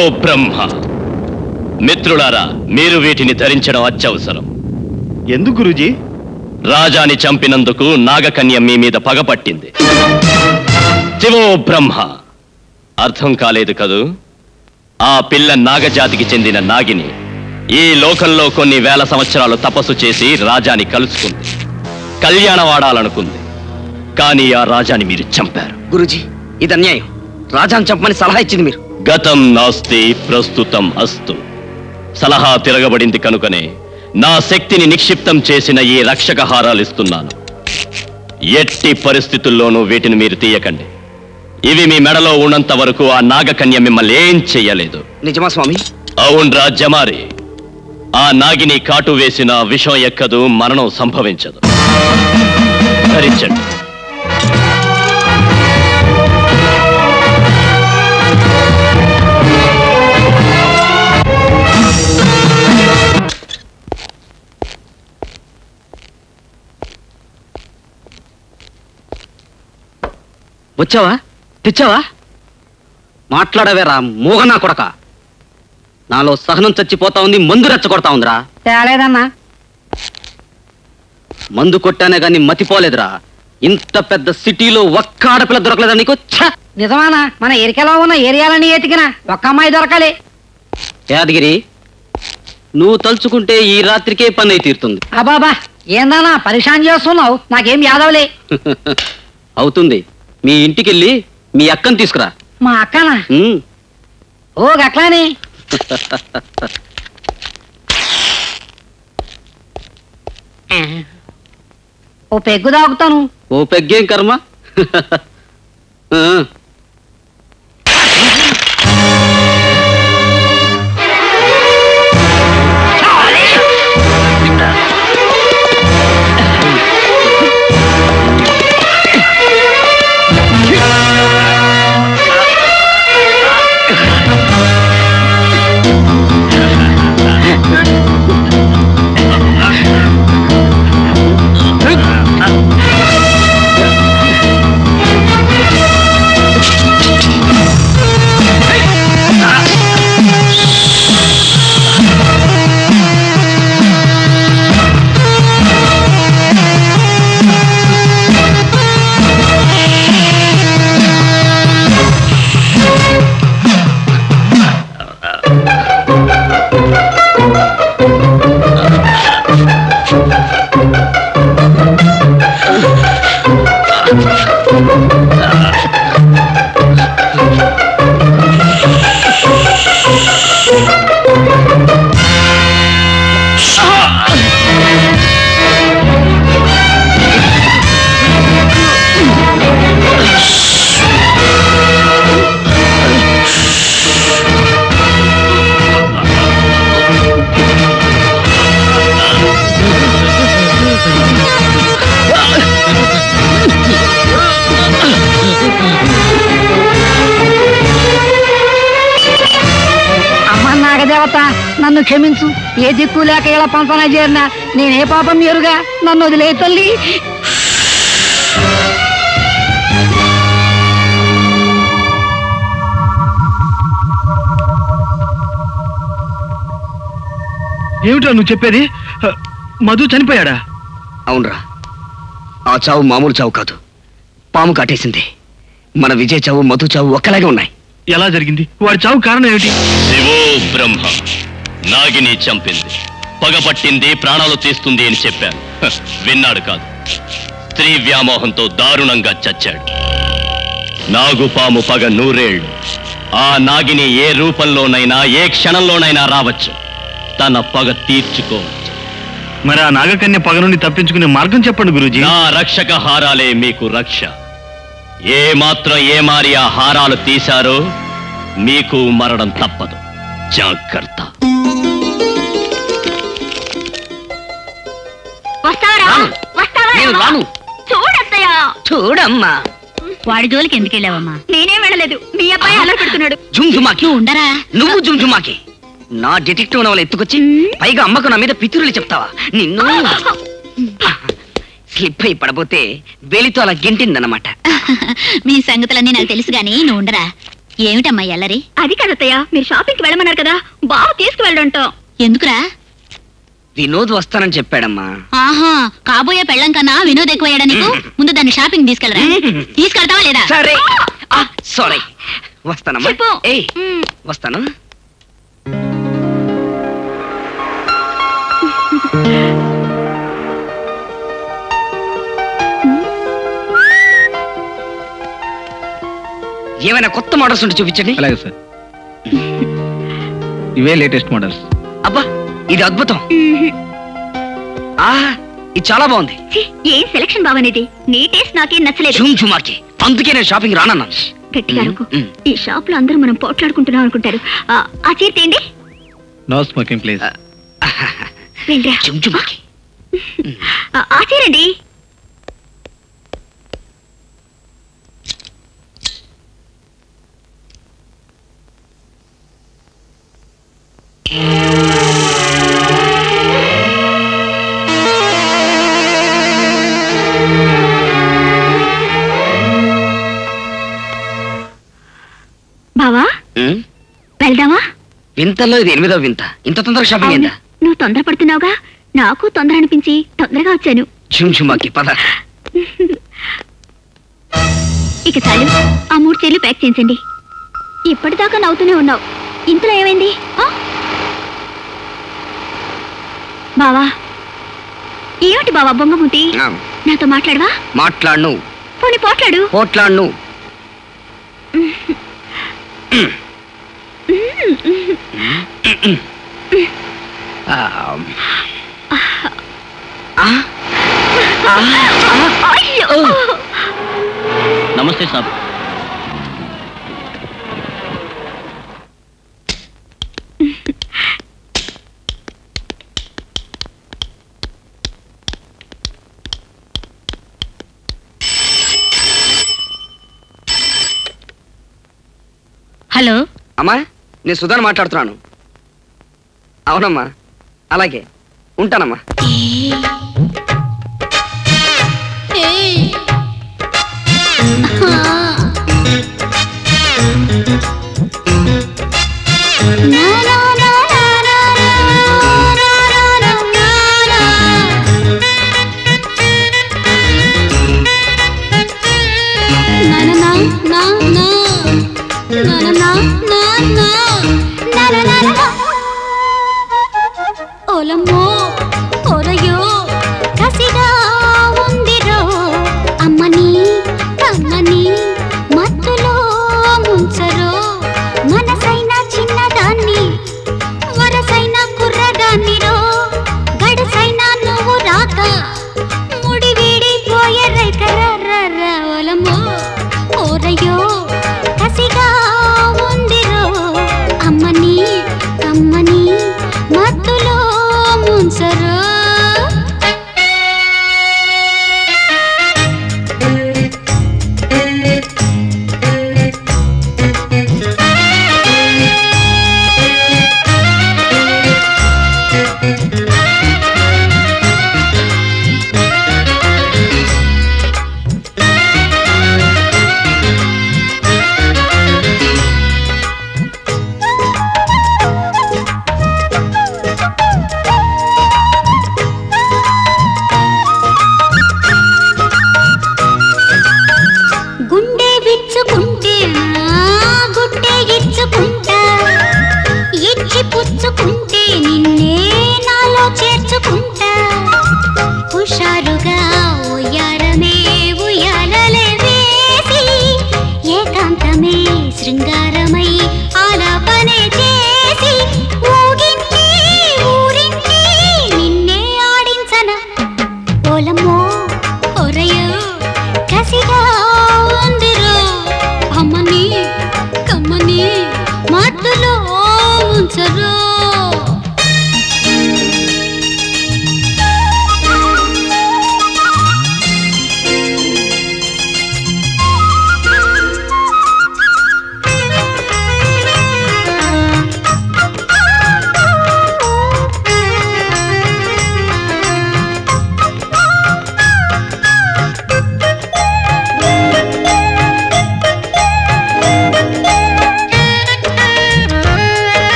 బ్రహ్మ మిత్రులారా మీరు వీటిని ధరించడం అత్యవసరం ఎందుకు గురూజీ రాజాని చంపినందుకు నాగకన్య మీ మీద పగపట్టింది శివో బ్రహ్మ అర్థం కాలేదు కదూ ఆ పిల్ల నాగజాతికి చెందిన నాగిని ఈ లోకంలో కొన్ని వేల సంవత్సరాలు తపస్సు చేసి రాజాని కలుసుకుంది కళ్యాణవాడాలనుకుంది కానీ ఆ రాజాని మీరు చంపారు గురుజీ ఇది అన్యాయం రాజాని చంపమని సలహా ఇచ్చింది మీరు గతం నాస్తి ప్రస్తుతం అస్తు సలహా తిరగబడింది కనుకనే నా శక్తిని నిక్షిప్తం చేసిన ఈ రక్షక హారాలు ఇస్తున్నాను ఎట్టి పరిస్థితుల్లోనూ వీటిని మీరు తీయకండి ఇవి మీ మెడలో ఉన్నంత వరకు ఆ నాగకన్య మిమ్మల్ని ఏం చెయ్యలేదు నిజమా స్వామి అవునరా జమారి ఆ నాగిని కాటు వేసిన విషం ఎక్కదు మరణం సంభవించదు ధరించండి వచ్చావా తెచ్చావా మాట్లాడవేరా మోగనా కొడక నాలో సహనం చచ్చిపోతా ఉంది మందు రెచ్చగొడతా ఉందిరా తేలేదన్నా మందు కొట్టానే గాని మతిపోలేదురా ఇంత పెద్ద సిటీలో ఒక్క ఆడపిల్ల దొరకలేదా నీకు ఛ! నిజమానా మన ఎరికలో ఉన్న ఏరియాలని ఎతికినా ఒక్క అమ్మాయి దొరకాలి యాదగిరి నువ్వు తలుచుకుంటే ఈ రాత్రికే పని అయి తీరుతుంది అబాబా ఏందన్నా పరిశాన్ చేస్తున్నావు నాకేం యాదవలే అవుతుంది మీ ఇంటికెళ్ళి మీ అక్కని తీసుకురా మా అక్కనా ఉమ్. ఓ గట్లానే ఓ పెగ్గు తాగుతాను ఓ పెగ్గేం కర్మ ఆ. అమ్మ నాగదేవత నన్ను క్షమించు ఏ దిక్కు లేక ఇలా పంపన చేరినా నేనే పాపం ఎరుగా నన్ను వదిలే తల్లి ఏమిటో నువ్వు చెప్పేది హ, మధు చనిపోయాడా అవునరా ఆ చావు మామూలు చావు కాదు పాము కాటేసింది మన విజయ్ చావు మధు చావు ఒక్కలాగే ఉన్నాయి ఎలా జరిగింది వాడి చావు కారణం ఏమిటి శివో బ్రహ్మ నాగిని చంపింది పగపట్టింది ప్రాణాలు తీస్తుంది అని చెప్పాను హ, విన్నాడు కాదు స్త్రీ వ్యామోహంతో దారుణంగా చచ్చాడు నాగుపాము పగ నూరేళ్లు ఆ నాగిని ఏ రూపంలోనైనా ఏ క్షణంలోనైనా రావచ్చు తన పగ తీర్చుకోవచ్చు మరి ఆ నాగకన్య పగ నుండి తప్పించుకునే మార్గం చెప్పండి గురూజీ నా రక్షక హారాలే మీకు రక్ష ఏ మాత్రం ఏ మారి ఆ హారాలు తీశారో మీకు మరణం తప్పదు జాగ్రత్త వస్తావరా రాను. వస్తావా నేను రాను చూడత్తయ్యా చూడమ్మా వాడి జోలికి ఎందుకు వెళ్ళావమ్మా నేనేం వెళ్ళలేదు మీ అబ్బాయి అలా పెడుతున్నాడు జుమ్ జుమాకి నువ్వు ఉండరా నువ్వు జుమ్ జుమాకి నా డిటెక్టివ్ నవల ఎత్తుకొచ్చి పైగా అమ్మకు నా మీద పితురులు చెప్తావా నిన్ను స్లిప్ అయి పడబోతే వేలితో అలా గెంటిందన్నమాట మీ సంగతులన్నీ నాకు తెలుసు గాని నువ్వు ఉండరా ఏమిటమ్మా ఎల్లరి అది కదత్తయ్య మీరు షాపింగ్ కి వెళ్ళమన్నారు కదా బాగా తీసుకువెళ్ళంటాం ఎందుకురా వినోద్ వస్తానని చెప్పాడమ్మా ఆహా కాబోయే పెళ్ళం కన్నా వినోద్ ఎక్కువయ్యాడా నీకు ముందు దాన్ని షాపింగ్ తీసుకెళ్ళరా తీసుకెళ్తావా లేదా సరే సారీ వస్తానమ్మా చెప్పు. ఏయ్ మ్. వస్తాను ఏమైనా కొత్త మోడల్స్ ఉంటే చూపించండి అలాగే సార్ ఇవే లేటెస్ట్ మోడల్స్ అబ్బా ఇది అద్భుతం ఆ ఇది చాలా బాగుంది ఛీ, ఏం సెలక్షన్ బావనేది నీ టేస్ట్ నాకేం నచ్చలేదు జూమ్ జుమాకి అందుకే నేను షాపింగ్ రానన్నాను గట్టిగా అరుకు. మ్, మ్. ఈ షాప్ లో అందరూ మనం పోట్లాడుకుంటున్నాం అనుకుంటారు ఆ, ఆ చీర తేండి నో స్మోకింగ్ ప్లీజ్ రండిరా. జుమ్ జుమాకి ఆ, ఆ చీరండి బావా మ్, వెళ్దామా వింతల్లో ఇది ఎనిమిదో వింత ఇంత తొందరగా షాపింగ్ అవును. అయిందా నువ్వు తొందరపడుతున్నావుగా నాకు తొందర అనిపించి తొందరగా వచ్చాను జుమ్ జుమాకి పద ఇక చాలు ఆ మూడు చీరలు ప్యాక్ చేయించండి ఇప్పటిదాకా నవ్వుతూనే ఉన్నావు ఇంతలో ఏమైంది ఆ? బావా ఏమిటి బావా బొంగముతి ఆ, నాతో మాట్లాడవా మాట్లాడను పోనీ పోట్లాడు పోట్లాడను ఆ, ఆ, అయ్యో! నమస్తే సాబ్ హలో అమ్మా నేను సుధాన్ మాట్లాడుతున్నాను అవునమ్మా అలాగే ఉంటానమ్మా ఓలమ్మో ఓరయ్యో కసిగా ఉందిరో అమ్మని అమ్మని మత్తులో ముంచరో మనసైన చిన్నదాన్ని వరసైన కుర్రదాన్ని రో గడసైన నువ్వు రాక ముడి వీడిపోయే రైక ఓలమ్మో ఓరయ్యో కసిగా ఉందిరో అమ్మని అమ్మని మత్తులో ముంచరో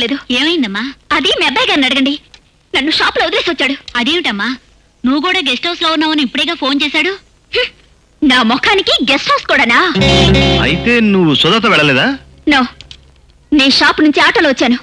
తట్టుకోలేదు ఏమైందమ్మా అది మీ అబ్బాయి గారిని అడగండి నన్ను షాప్ లో వదిలేసి వచ్చాడు అదేమిటమ్మా నువ్వు కూడా గెస్ట్ హౌస్ లో ఉన్నావని ఇప్పుడేగా ఫోన్ చేశాడు హ్మ్. నా ముఖానికి గెస్ట్ హౌస్ కూడానా అయితే నువ్వు సుధాతో వెళ్ళలేదా నో నేను షాప్ నుంచి ఆటోలో వచ్చాను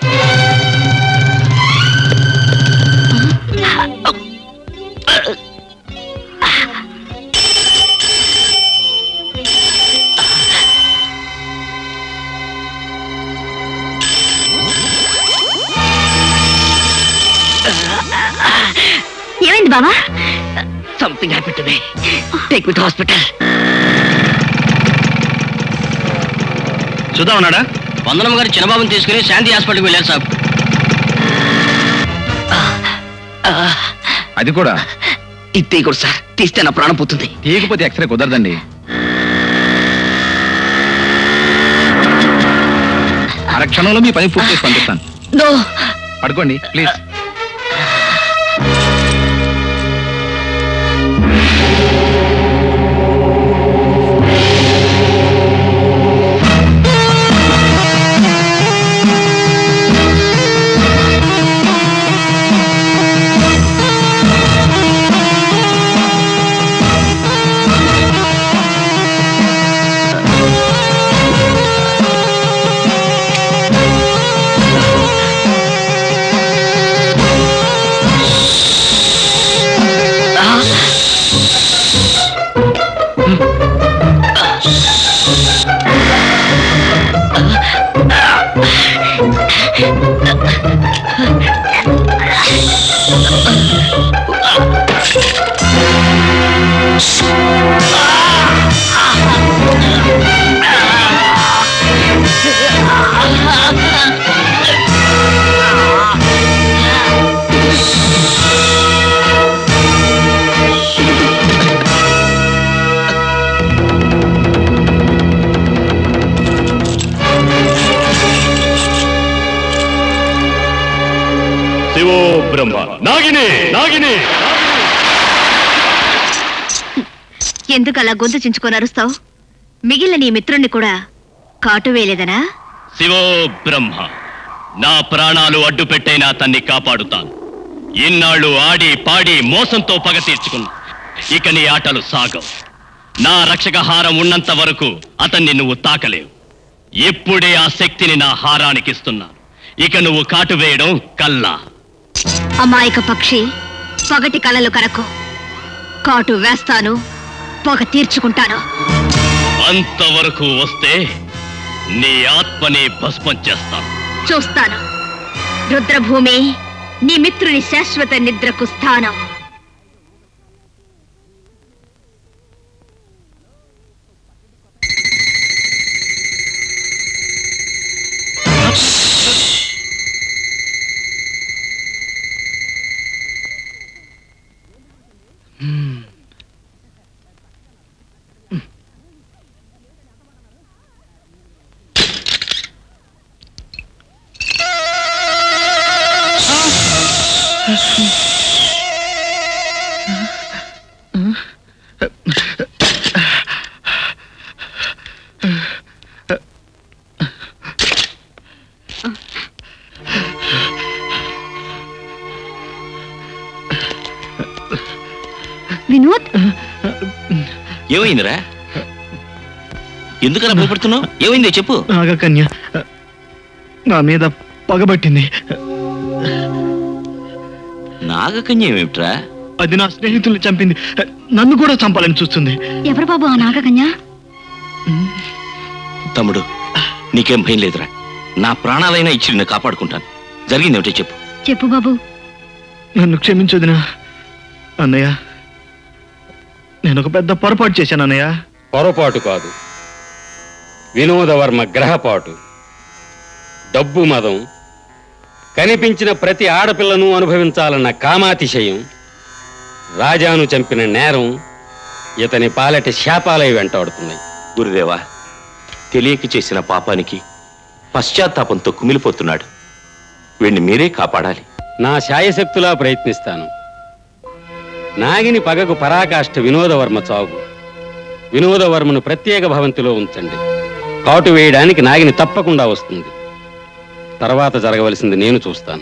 ఏమైంది బావా సంథింగ్ హ్యాపీ to me take me to hospital Sudha ఉన్నాడా వందనమ్మ గారు చిన్నబాబుని తీసుకుని శాంతి హాస్పిటల్కి వెళ్ళారు సాబ్ అది కూడా ఇది తీయకూడదు సార్ తీస్తే నా ప్రాణం పోతుంది తీయకపోతే ఎక్స్రే కుదరదండి అర క్షణంలో మీ పని పూర్తి చేసి పంపిస్తాను నో పడుకోండి ప్లీజ్ శివో బ్రహ్మ నాగిని నాగిని ఎందుకు అలా గొంతు చించుకొని అరుస్తావు మిగిలిన నీ మిత్రుణ్ణి కూడా కాటు వేయలేదనా శివో బ్రహ్మ నా ప్రాణాలు అడ్డు పెట్టైనా అతన్ని కాపాడుతాను ఇన్నాళ్ళు ఆడి పాడి మోసంతో పగ తీర్చుకున్నా ఇక నీ ఆటలు సాగవు నా రక్షక హారం ఉన్నంత వరకు అతన్ని నువ్వు తాకలేవు ఇప్పుడే ఆ శక్తిని నా హారానికి ఇస్తున్నాను ఇక నువ్వు కాటు వేయడం కల్లా అమాయక పక్షి పగటి కలలు కరకు కాటు వేస్తాను పొగ తీర్చుకుంటాను అంతవరకు వస్తే నీ ఆత్మని భస్మం చేస్తాను చూస్తాను రుద్రభూమి నీ మిత్రుని శాశ్వత నిద్రకు స్థానం వినోద్ ఏమైందిరా ఎందుకలా భయపడుతున్నావు ఏమైందో చెప్పు నాగకన్య నా మీద పగబట్టింది నాగకన్య ఏమిట్రా అది నా స్నేహితుల్ని చంపింది నన్ను కూడా చంపాలని చూస్తుంది ఎవరు బాబు ఆ నాగకన్య తమ్ముడు నీకేం భయం లేదురా నా ప్రాణాలైనా ఇచ్చి నిన్ను కాపాడుకుంటాను జరిగింది ఏమిటో చెప్పు చెప్పు బాబు నన్ను క్షమించొదినా అన్నయ్య నేను ఒక పెద్ద పొరపాటు చేశాను అన్నయ్య పొరపాటు కాదు వినోదవర్మ గ్రహపాటు డబ్బు మదం కనిపించిన ప్రతి ఆడపిల్లను అనుభవించాలన్న కామాతిశయం రాజాను చంపిన నేరం ఇతని పాలటి శాపాలై వెంటాడుతున్నాయి గురుదేవా తెలియక చేసిన పాపానికి పశ్చాత్తాపంతో కుమిలిపోతున్నాడు వీణ్ణి మీరే కాపాడాలి నా శాయశక్తులా ప్రయత్నిస్తాను నాగిని పగకు పరాకాష్ఠ వినోదవర్మ చావు వినోదవర్మను ప్రత్యేక భవంతిలో ఉంచండి కాటు వేయడానికి నాగిని తప్పకుండా వస్తుంది తర్వాత జరగవలసింది నేను చూస్తాను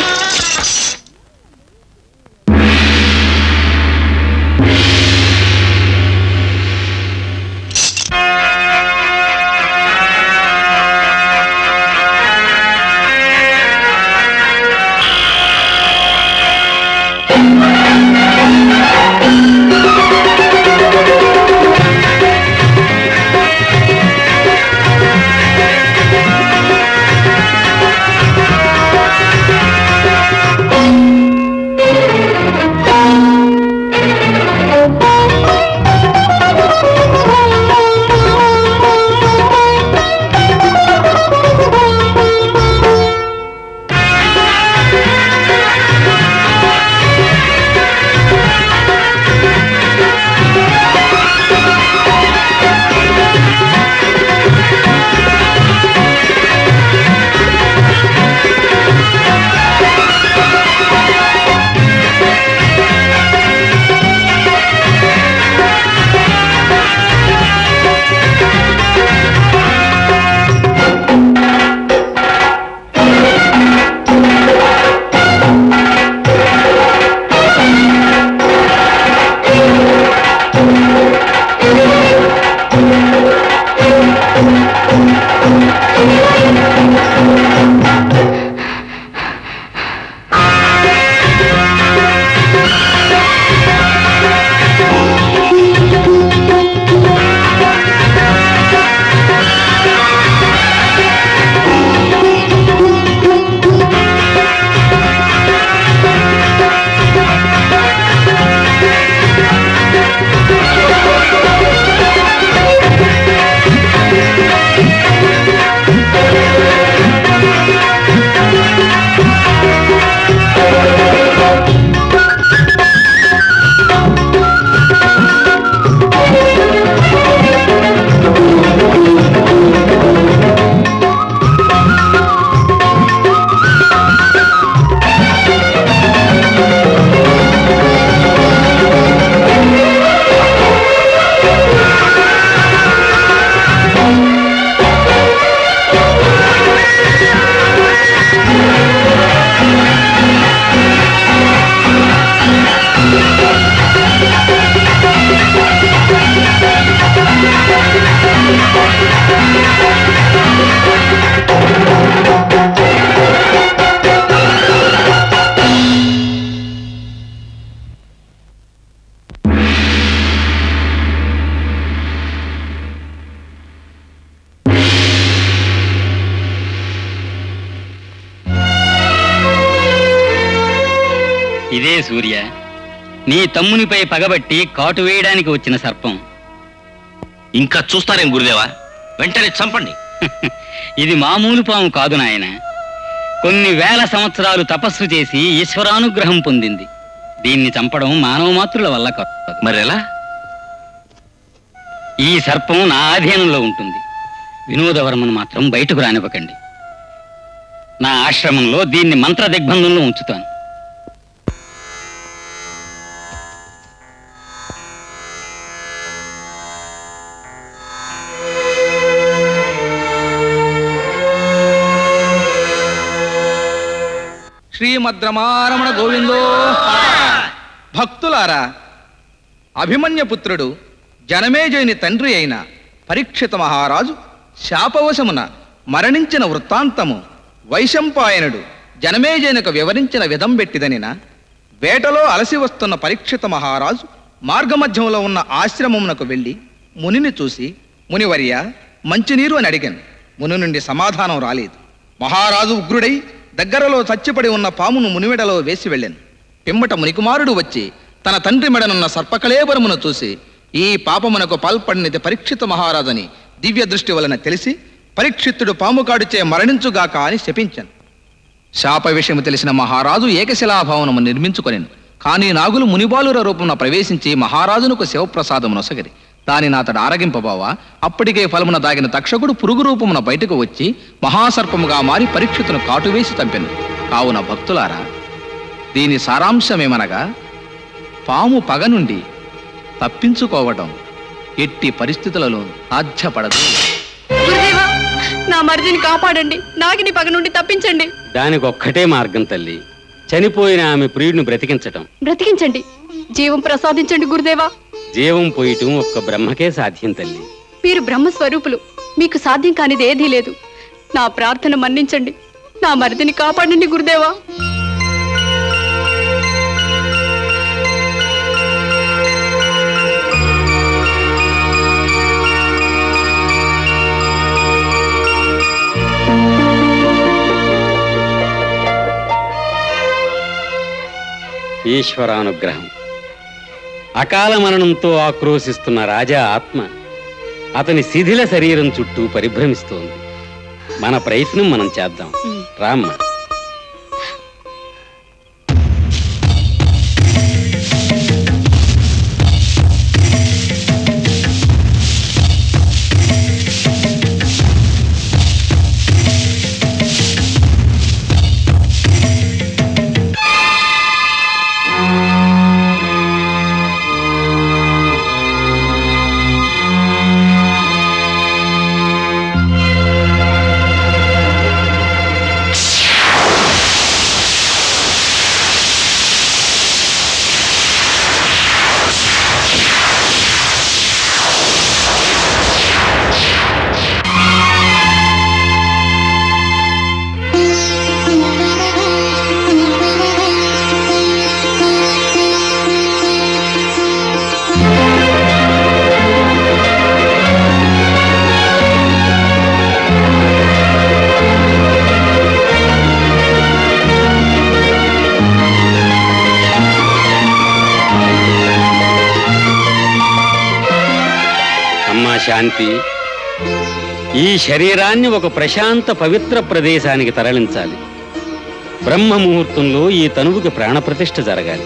ఇదే సూర్య నీ తమ్మునిపై పగబట్టి కాటు వేయడానికి వచ్చిన సర్పం ఇంకా చూస్తారేం గురుదేవా వెంటనే చంపండి ఇది మామూలు పాము కాదు నాయన కొన్ని వేల సంవత్సరాలు తపస్సు చేసి ఈశ్వరానుగ్రహం పొందింది దీన్ని చంపడం మానవ మాతృల వల్ల కాదు మరెలా ఈ సర్పం నా ఆధీనంలో ఉంటుంది వినోదవర్మను మాత్రం బయటకు రానివ్వకండి నా ఆశ్రమంలో దీన్ని మంత్ర దిగ్బంధంలో ఉంచుతాను శ్రీమద్రమారమణ గోవిందో భక్తులారా అభిమన్యపుత్రుడు జనమేజయుని తండ్రి అయిన పరీక్షిత మహారాజు శాపవశమున మరణించిన వృత్తాంతము వైశంపాయనుడు జనమేజయునకు వివరించిన విధం పెట్టిదనిన వేటలో అలసి వస్తున్న పరీక్షిత మహారాజు మార్గమధ్యంలో ఉన్న ఆశ్రమమునకు వెళ్ళి మునిని చూసి మునివర్య మంచినీరు అని అడిగాను ముని నుండి సమాధానం రాలేదు మహారాజు ఉగ్రుడై దగ్గరలో చచ్చిపడి ఉన్న పామును మునిమెడలో వేసి వెళ్ళాను పిమ్మట మునికుమారుడు వచ్చి తన తండ్రి మెడనున్న సర్పకళేబరమును చూసి ఈ పాపమునకు పాల్పడినది పరీక్షిత మహారాజని దివ్య దృష్టి వలన తెలిసి పరీక్షిత్తుడు పాము కాడుచే మరణించుగాక అని శపించాను శాప విషయము తెలిసిన మహారాజు ఏకశిలాభవనము నిర్మించుకొనెను కానీ నాగులు మునిబాలుర రూపమున ప్రవేశించి మహారాజునకు శివప్రసాదము నొసగిరి దానిని అతడు ఆరగింపబావా అప్పటికే ఫలమున దాగిన తక్షకుడు పురుగు రూపమున బయటకు వచ్చి మహాసర్పముగా మారి పరీక్షితును కాటువేసి చంపెను కావున భక్తులారా దీని సారాంశమేమనగా పాము పగ నుండి తప్పించుకోవటం ఎట్టి పరిస్థితులలో సాధ్యపడదు గురుదేవా నా మరిదిని కాపాడండి నాగిని పగ నుండి తప్పించండి దానికి ఒక్కటే మార్గం తల్లి చనిపోయిన ఆమె ప్రియుడిని బ్రతికించటం బ్రతికించండి జీవం ప్రసాదించండి గురుదేవా జీవం పోయటం ఒక్క బ్రహ్మకే సాధ్యం తల్లి మీరు బ్రహ్మస్వరూపులు మీకు సాధ్యం కానిది ఏదీ లేదు నా ప్రార్థన మన్నించండి నా మరిదిని కాపాడండి గురుదేవా ఈశ్వరానుగ్రహం అకాల మరణంతో ఆక్రోశిస్తున్న రాజా ఆత్మ అతని శిథిల శరీరం చుట్టూ పరిభ్రమిస్తోంది మన ప్రయత్నం మనం చేద్దాం రామ్మ అమ్మా శాంతి ఈ శరీరాన్ని ఒక ప్రశాంత పవిత్ర ప్రదేశానికి తరలించాలి బ్రహ్మ ముహూర్తంలో ఈ తనువుకి ప్రాణప్రతిష్ఠ జరగాలి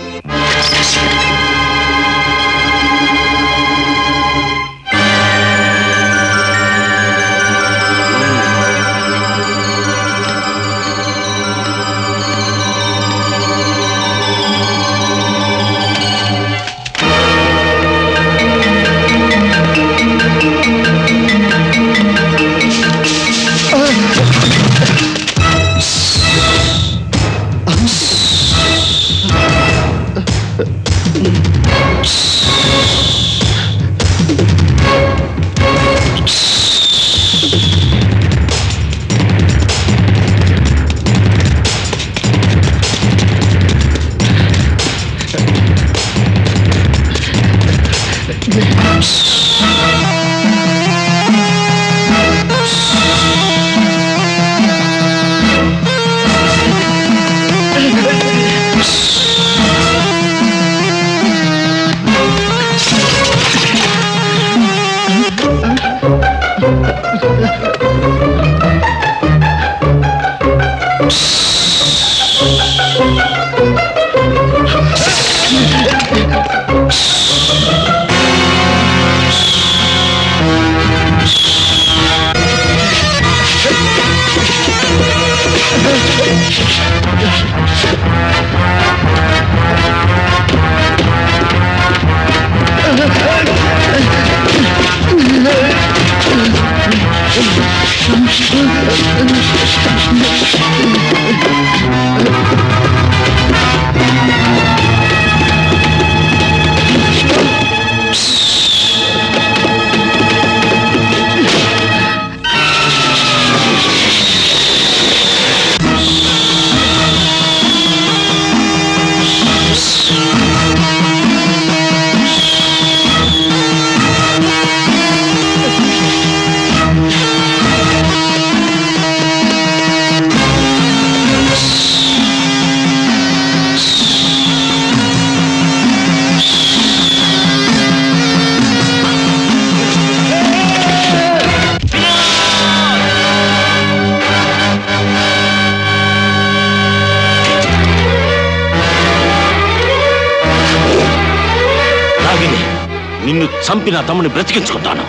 నాగిని నిన్ను చంపి నా తమ్ముని బ్రతికించుకుంటాను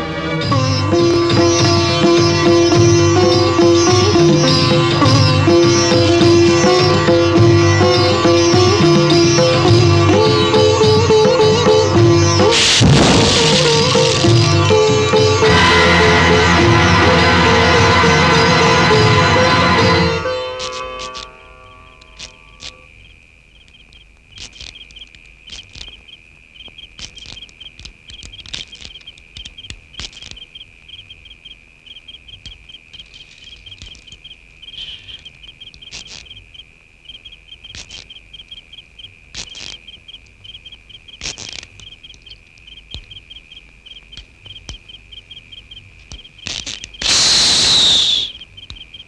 ఆ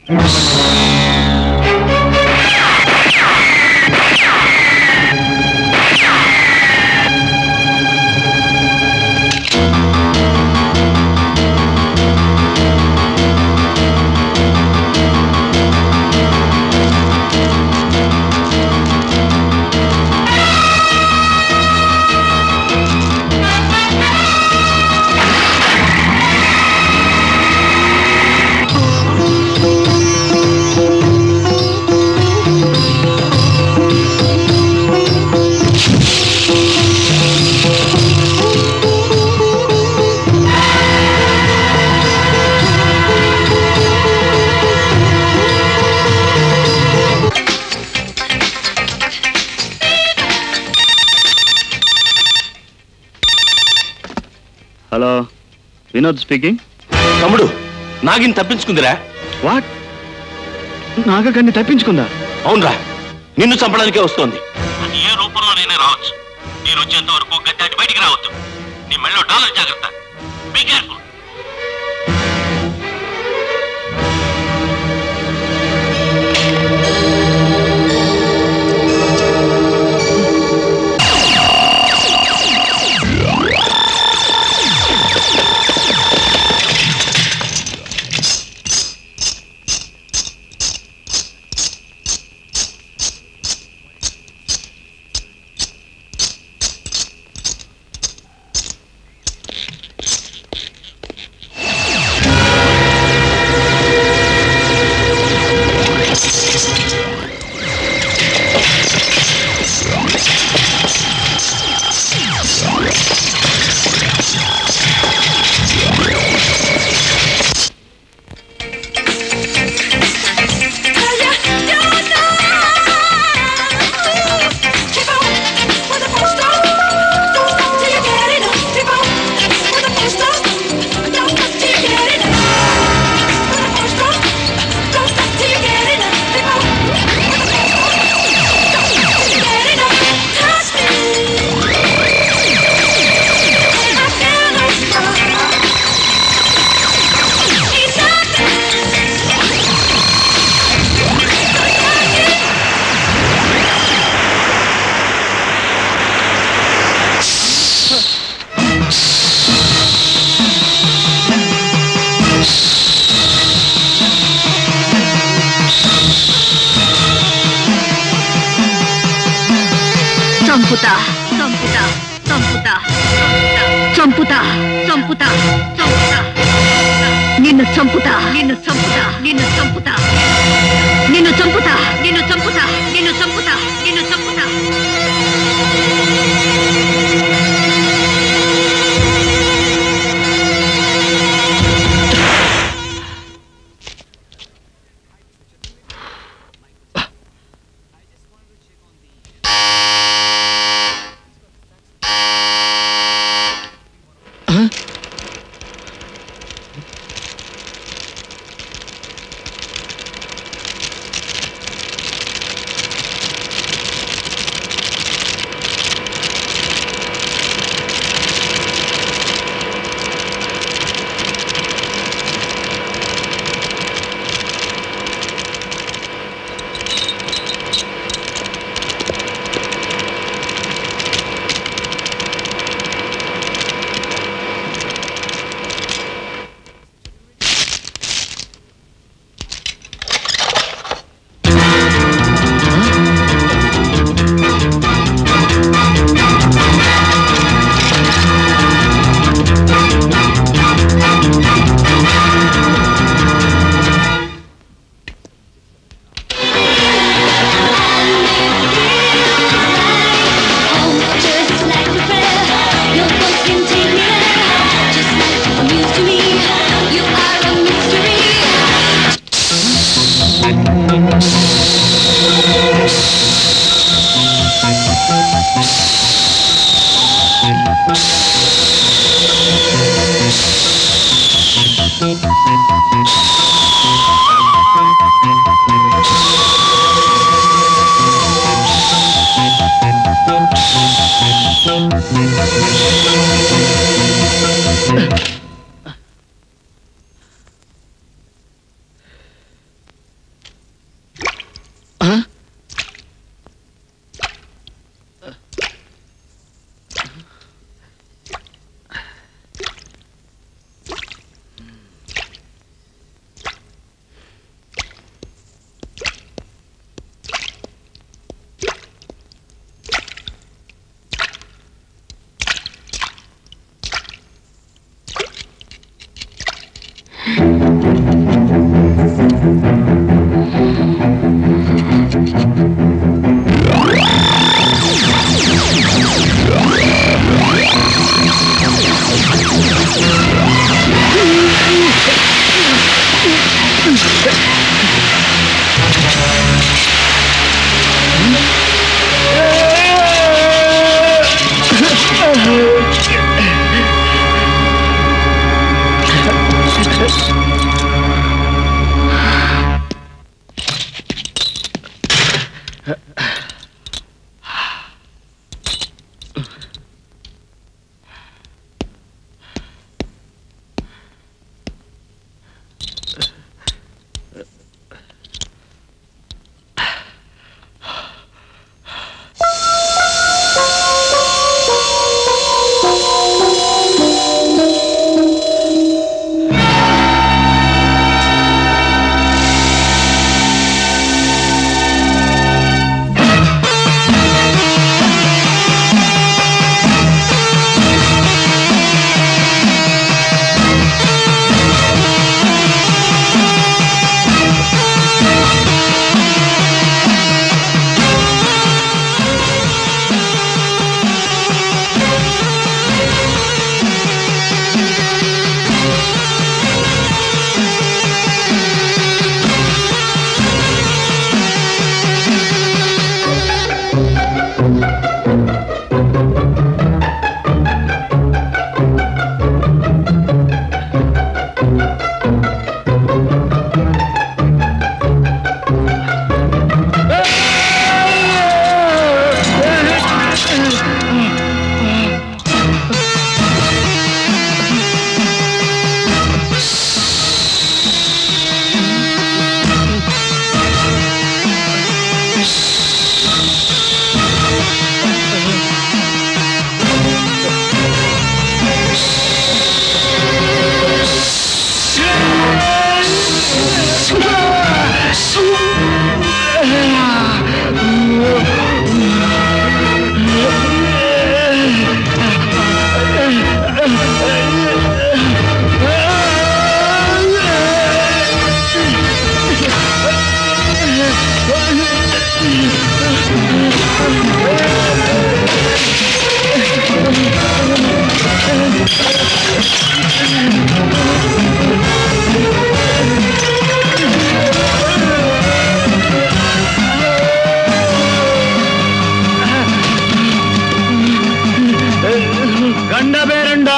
హలో వినోద్ స్పీకింగ్ తమ్ముడు నాగిని తప్పించుకుందిరా వాట్ నాగకన్ని తప్పించుకుందా అవునరా నిన్ను చంపడానికే వస్తోంది అది ఏ రూపంలోనైనా రావచ్చు నేను వచ్చేంత వరకు గడ్డాటి బయటికి రావద్దు నీ మెళ్ళో డాలర్ జాగ్రత్త బీ కేర్ఫుల్ చంపుతా చంపుతా చంపుతా చంపుతా చంపుతా చంపుతా నిన్ను చంపుతా నిన్ను చంపుతా నిన్ను చంపుతా నిన్ను చంపుతా నిన్ను చంపుతా నిన్ను చంపుతా నిన్ను చంపుతా గండ బేరండా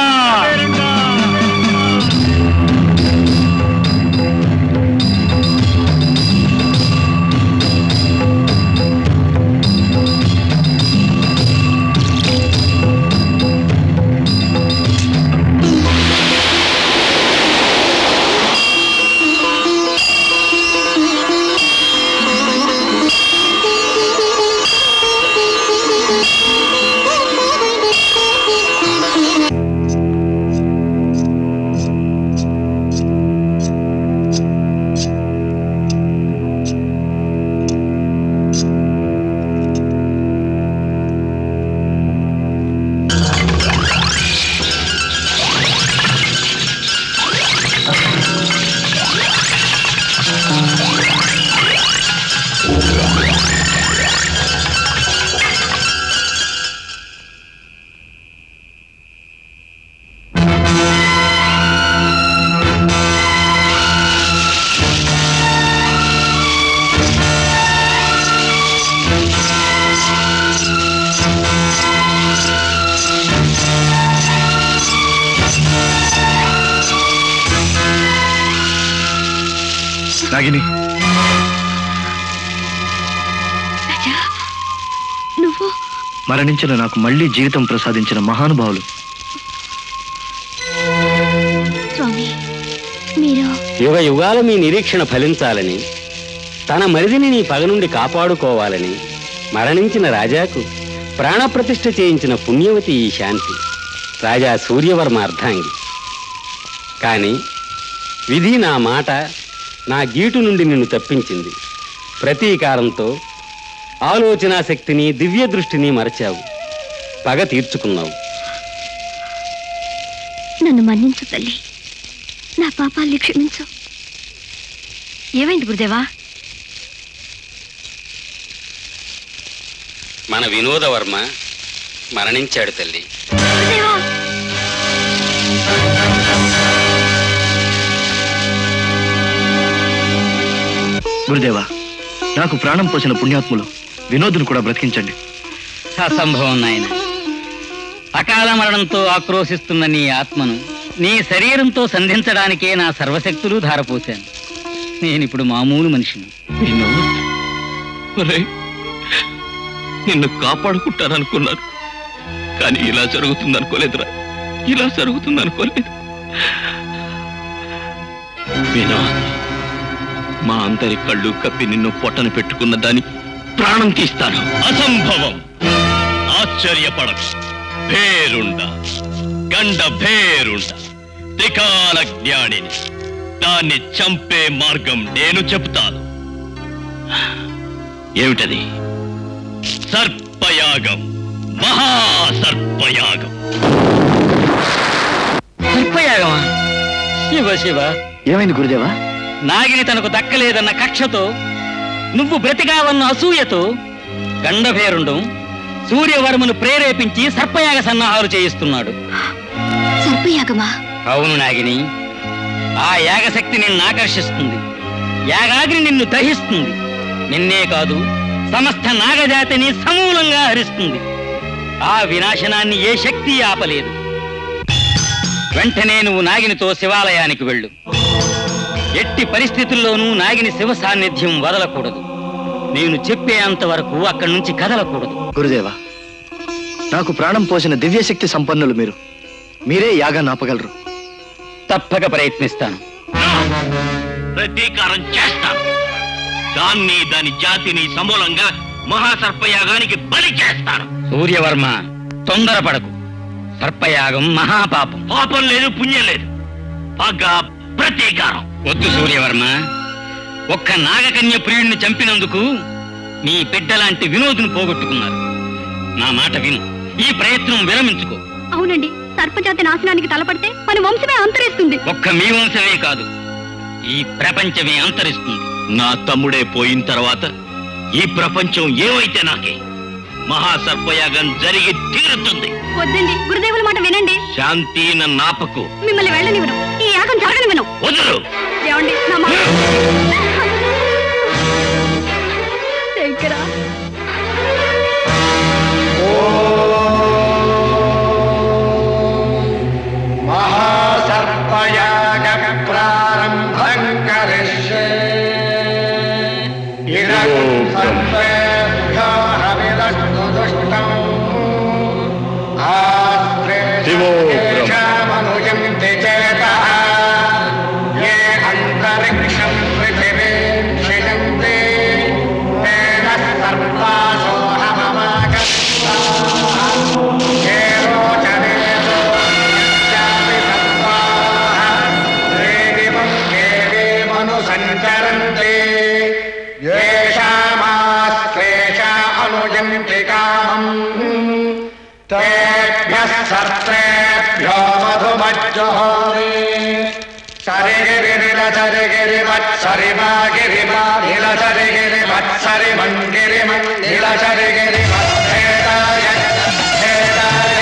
నాగిని నువ్వు మరణించిన నాకు మళ్ళీ జీవితం ప్రసాదించిన మహానుభావులు స్వామి మీరు యుగ యుగాల మీ నిరీక్షణ ఫలించాలని తన మరిదిని నీ పగ నుండి కాపాడుకోవాలని మరణించిన రాజాకు ప్రాణప్రతిష్ఠ చేయించిన పుణ్యవతి ఈ శాంతి రాజా సూర్యవర్మ అర్ధాంగి కానీ విధి నా మాట నా గీటు నుండి నిన్ను తప్పించింది ప్రతీకారంతో ఆలోచనా శక్తిని దివ్య దృష్టిని మరచావు పగ తీర్చుకున్నావు నన్ను మన్నించు తల్లి నా పాపాల్ని క్షమించు ఏమైంది గురుదేవా మన వినోదవర్మ మరణించాడు తల్లి గురుదేవా నాకు ప్రాణం పోసిన పుణ్యాత్ములు వినోదును కూడా బ్రతికించండి అసంభవం నాయన అకాల మరణంతో ఆక్రోశిస్తున్న నీ ఆత్మను నీ శరీరంతో సంధించడానికే నా సర్వశక్తులు ధారపోశాను నేనిప్పుడు మామూలు మనిషిని వినోద్ ఒరేయ్, నిన్ను కాపాడుకుంటాననుకున్నాను కానీ ఇలా జరుగుతుంది అనుకోలేదురా ఇలా జరుగుతుంది అనుకోలేదు వినోద్ మా అందరి కళ్ళు కప్పి నిన్ను పొట్టన పెట్టుకున్న దాని ప్రాణం తీస్తాను అసంభవం ఆశ్చర్యపడకు భేరుండ గండ భేరుండ త్రికాల జ్ఞానిని దాన్ని చంపే మార్గం నేను చెప్తాను ఏమిటది సర్పయాగం మహాసర్పయాగం సర్పయాగమా శివ శివ ఏమైంది గురుదేవా నాగిని తనకు దక్కలేదన్న కక్షతో నువ్వు బ్రతికావన్న అసూయతో గండభేరుండం సూర్యవర్మను ప్రేరేపించి సర్పయాగ సన్నాహాలు చేయిస్తున్నాడు సర్పయాగమా అవును నాగిని ఆ యాగశక్తి నిన్ను ఆకర్షిస్తుంది యాగాగ్ని నిన్ను దహిస్తుంది నిన్నే కాదు సమస్త నాగజాతిని సమూలంగా హరిస్తుంది ఆ వినాశనాన్ని ఏ శక్తి ఆపలేదు వెంటనే నువ్వు నాగినితో శివాలయానికి వెళ్ళు ఎట్టి పరిస్థితుల్లోనూ నాగిని శివ సాన్నిధ్యం వదలకూడదు నేను చెప్పేంత వరకు అక్కడి నుంచి కదలకూడదు గురుదేవా నాకు ప్రాణం పోసిన దివ్యశక్తి సంపన్నులు మీరు మీరే యాగాన్ని ఆపగలరు తప్పక ప్రయత్నిస్తాను ప్రతీకారం చేస్తాను దాన్ని దాని జాతిని సమూలంగా మహాసర్పయాగానికి బలి చేస్తాను సూర్యవర్మ తొందరపడకు సర్పయాగం మహాపాపం పాపం లేదు పుణ్యం లేదు పగ ప్రతీకారం వద్దు సూర్యవర్మ ఒక్క నాగకన్య ప్రియుడిని చంపినందుకు నీ బిడ్డలాంటి వినోదును పోగొట్టుకున్నారు నా మాట విను ఈ ప్రయత్నం విరమించుకో అవునండి సర్పజాతి నాశనానికి తలపడితే మన వంశమే అంతరిస్తుంది ఒక్క మీ వంశమే కాదు ఈ ప్రపంచమే అంతరిస్తుంది నా తమ్ముడే పోయిన తర్వాత ఈ ప్రపంచం ఏమైతే నాకే మహాసర్పయాగం జరిగి తీరుతుంది వద్దండి గురుదేవుల మాట వినండి శాంతి నాపకు మిమ్మల్ని వెళ్ళనివ్వను ఈ యాగం జరగనివ్వను వదులు ఏమండి నా మాట శంకరా మహాసర్పయాగ ప్రారంభం కరిష్యే ఇదం సర్వేభ్యో హవిరస్తు దుష్టం ఆశ్రేషమనుయంతి చేతః ఏ అంతరిక్షం పృథివీం క్షిణంతి తేన సర్వాసో హమమాగత్తా ఏ రోచనేదో సంచరంతే येषामाश्लेष अनुजन्ति कामम् तेभ्यः सर्त्रेभ्यो मधुमज्जुहोमि सरिगिरिमत्सरिमागिरिमत्सरिमङ्गिरिमन्निलसरिगिरिमत्थेदाय छेदाय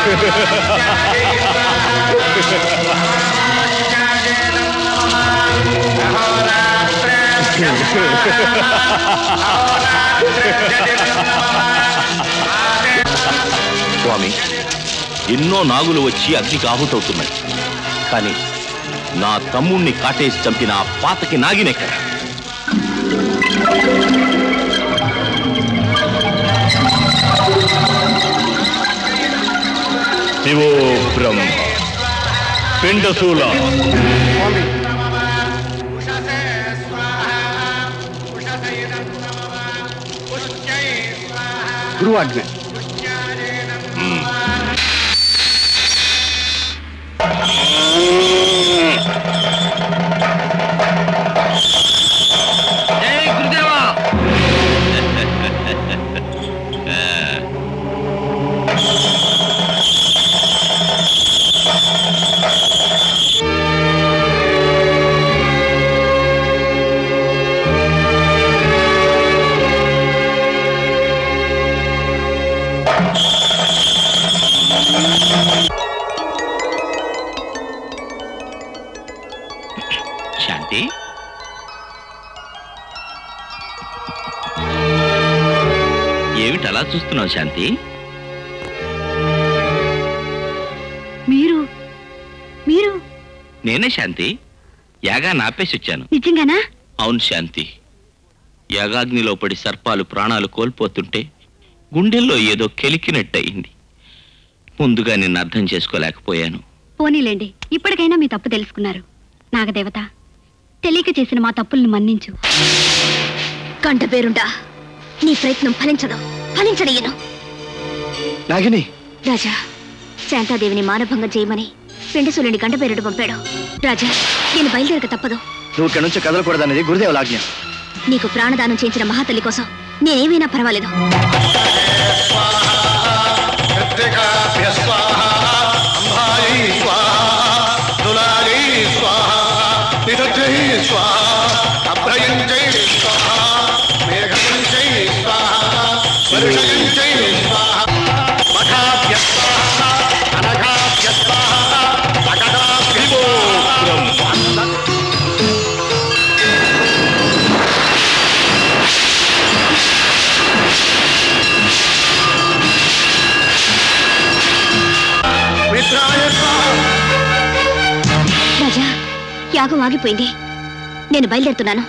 స్వామి ఎన్నో నాగులు వచ్చి అగ్నికి ఆహుతవుతున్నాయి కానీ నా తమ్ముణ్ణి కాటేసి చంపిన ఆ పాతకి నాగినెక్కడ శివో బ్రహ్మ పిండశూల గురువు ఆజ్ఞ జై గురుదేవా శాంతి ఏమిటి అలా చూస్తున్నావు శాంతి మీరు మీరు నేనే శాంతి యాగా నాపేసి వచ్చాను నిజంగానా అవును శాంతి యాగాగ్నిలో పడి సర్పాలు ప్రాణాలు కోల్పోతుంటే గుండెల్లో ఏదో కెలికినట్టయింది ముందుగా నిన్ను అర్థం చేసుకోలేకపోయాను పోనీలేండి ఇప్పటికైనా మీ తప్పు తెలుసుకున్నారు నాగదేవత తెలియక చేసిన మా తప్పుల్ని మన్నించు కంట పేరుండా నీ ప్రయత్నం ఫలించదు ఫలించనీయను నాగిని రాజా శాంతాదేవిని మానభంగం చేయమని పెండసూలిని గంట పేరుడు పంపాడు రాజా నేను బయలుదేరక తప్పదు నువ్వు ఇక్కడి నుంచి కదలకూడదనేది గురుదేవుల ఆజ్ఞ నీకు ప్రాణదానం చేయించిన మహాతల్లి కోసం నేనేమైనా పర్వాలేదు రాజా యాగం ఆగిపోయింది నేను బయలుదేరుతున్నాను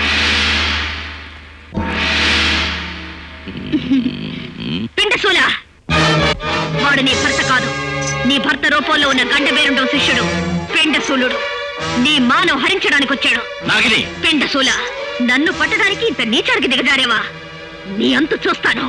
పిండసూల వాడు నీ భర్త కాదు నీ భర్త రూపంలో ఉన్న గండబేరుండో శిష్యుడు పిండసూలుడు నీ మాను హరించడానికి వచ్చాడు నాగిని పిండసూల నన్ను పట్టడానికి ఇంత నీచానికి దిగజారేవా నీ అంతు చూస్తాను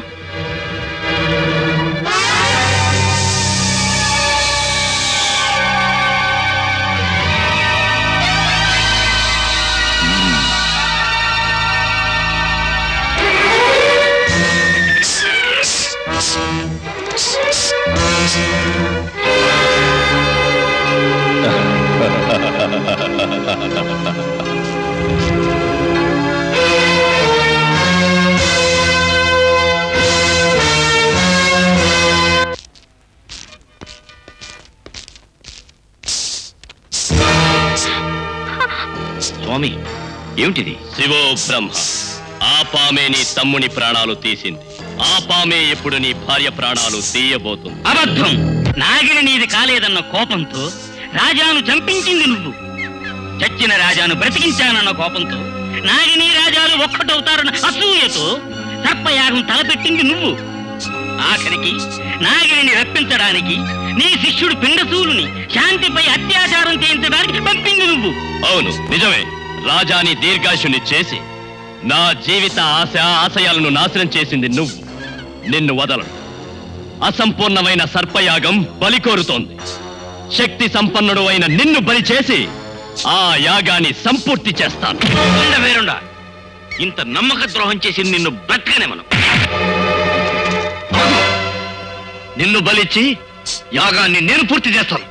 స్వామి ఏమిటిది శివో బ్రహ్మ ఆ పామే నీ తమ్ముని ప్రాణాలు తీసింది ఆ పామే ఇప్పుడు నీ భార్య ప్రాణాలు తీయబోతుంది అబద్ధం నాగిని నీది కాలేదన్న కోపంతో రాజాను చంపించింది నువ్వు చచ్చిన రాజాను బ్రతికించానన్న కోపంతో నాగిని రాజాలు ఒక్కటవుతారన్న అసూయతో సర్పయాగం తలపెట్టింది నువ్వు ఆఖరికి నాగిని రప్పించడానికి నీ శిష్యుడు పిండసూలుని శాంతిపై అత్యాచారం చేయించడానికి పంపింది నువ్వు అవును నిజమే రాజాని దీర్ఘాయుషుని చేసి నా జీవిత ఆశ ఆశయాలను నాశనం చేసింది నువ్వు నిన్ను వదలను అసంపూర్ణమైన సర్పయాగం బలి కోరుతోంది శక్తి సంపన్నుడు అయిన నిన్ను బలి చేసి ఆ యాగాన్ని సంపూర్తి చేస్తాను ఉండ వేరుండా ఇంత నమ్మక ద్రోహం చేసి నిన్ను బ్రతకనే మనం నిన్ను బలిచ్చి యాగాన్ని నేను పూర్తి చేస్తాను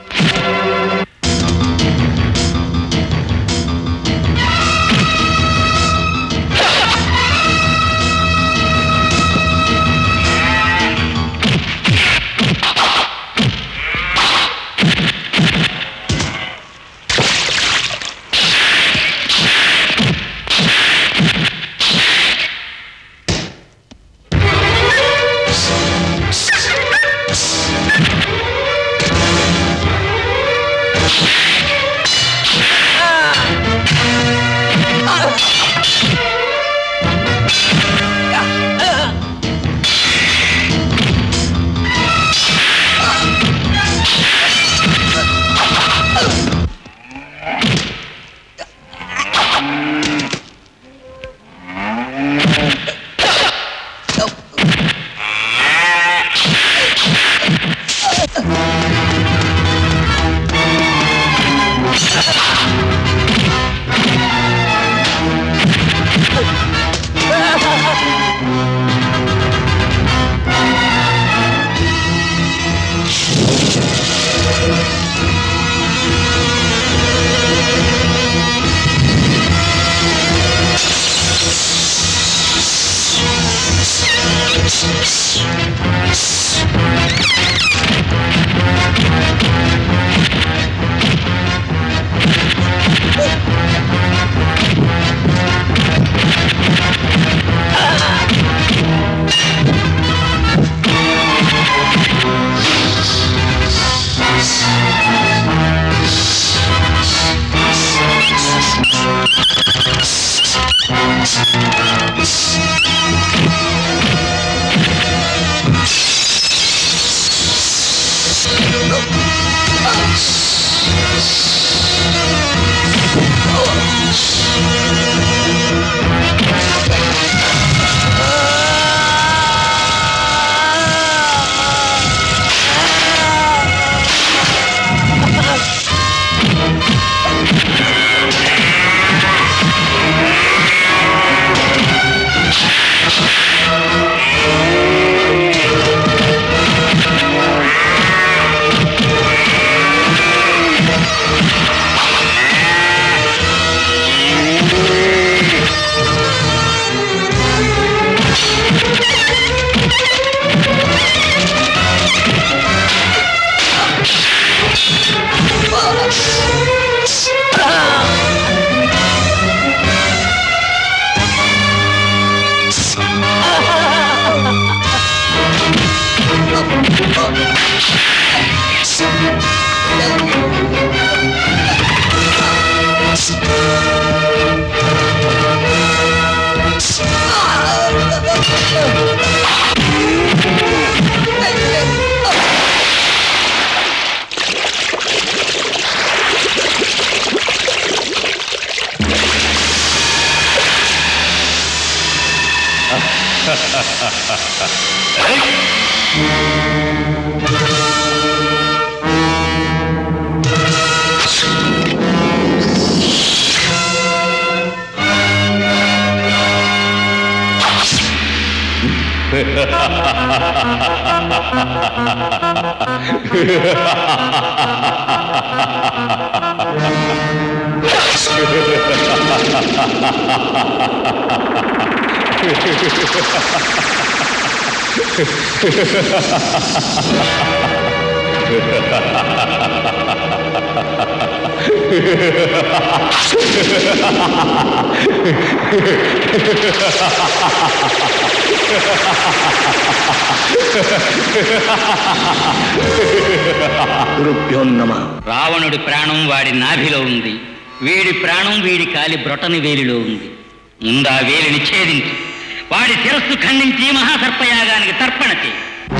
గురుభ్యో నమ రావణుడి ప్రాణం వాడి నాభిలో ఉంది వీడి ప్రాణం వీడి కాలి బ్రొటని వేలిలో ఉంది ముందా వేలిని ఛేదించి వాడి శిరస్సు ఖండించి మహాసర్పయాగానికి తర్పణ చేయి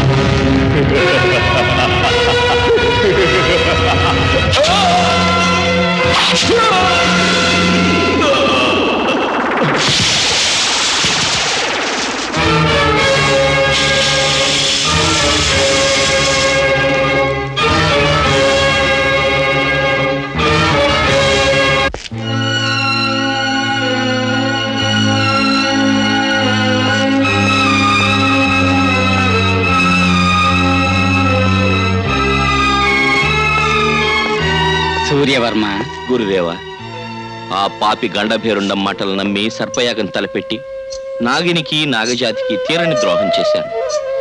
సూర్యవర్మ గురుదేవా ఆ పాపి గండభేరుండం మాటలు నమ్మి సర్పయాగం తలపెట్టి నాగినికి నాగజాతికి తీరని ద్రోహం చేశాను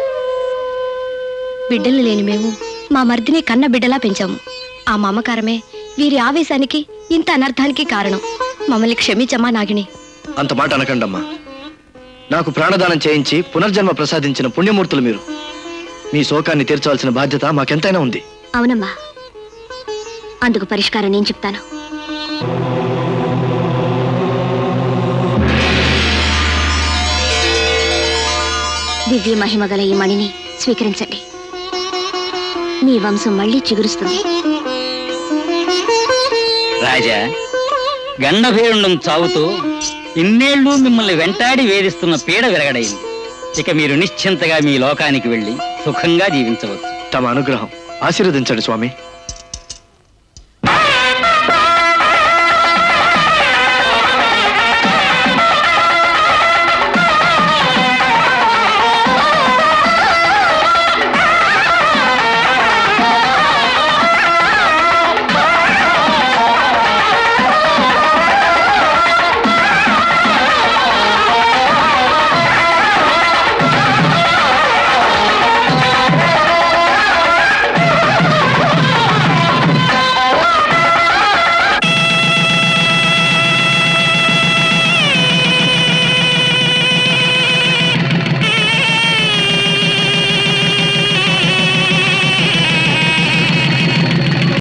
బిడ్డలు లేని మేము మా మర్దిని కన్న బిడ్డలా పెంచాము ఆ మమకారమే వీరి ఆవేశానికి ఇంత అనర్థానికి కారణం మమ్మల్ని క్షమించమ్మా నాగిని అంత మాట అనకండమ్మా నాకు ప్రాణదానం చేయించి పునర్జన్మ ప్రసాదించిన పుణ్యమూర్తులు మీరు మీ శోకాన్ని తీర్చవలసిన బాధ్యత మాకెంతైనా ఉంది అవునమ్మా అందుకు పరిష్కారం నేను చెప్తాను దివ్య మహిమ గల ఈ మణిని స్వీకరించండి మీ వంశం మళ్ళీ చిగురుస్తుంది రాజా గండభేరుండం చావుతో ఇన్నేళ్లు మిమ్మల్ని వెంటాడి వేధిస్తున్న పీడ విరగడైంది ఇక మీరు నిశ్చింతగా మీ లోకానికి వెళ్ళి సుఖంగా జీవించవచ్చు తమ అనుగ్రహం ఆశీర్వదించండి స్వామి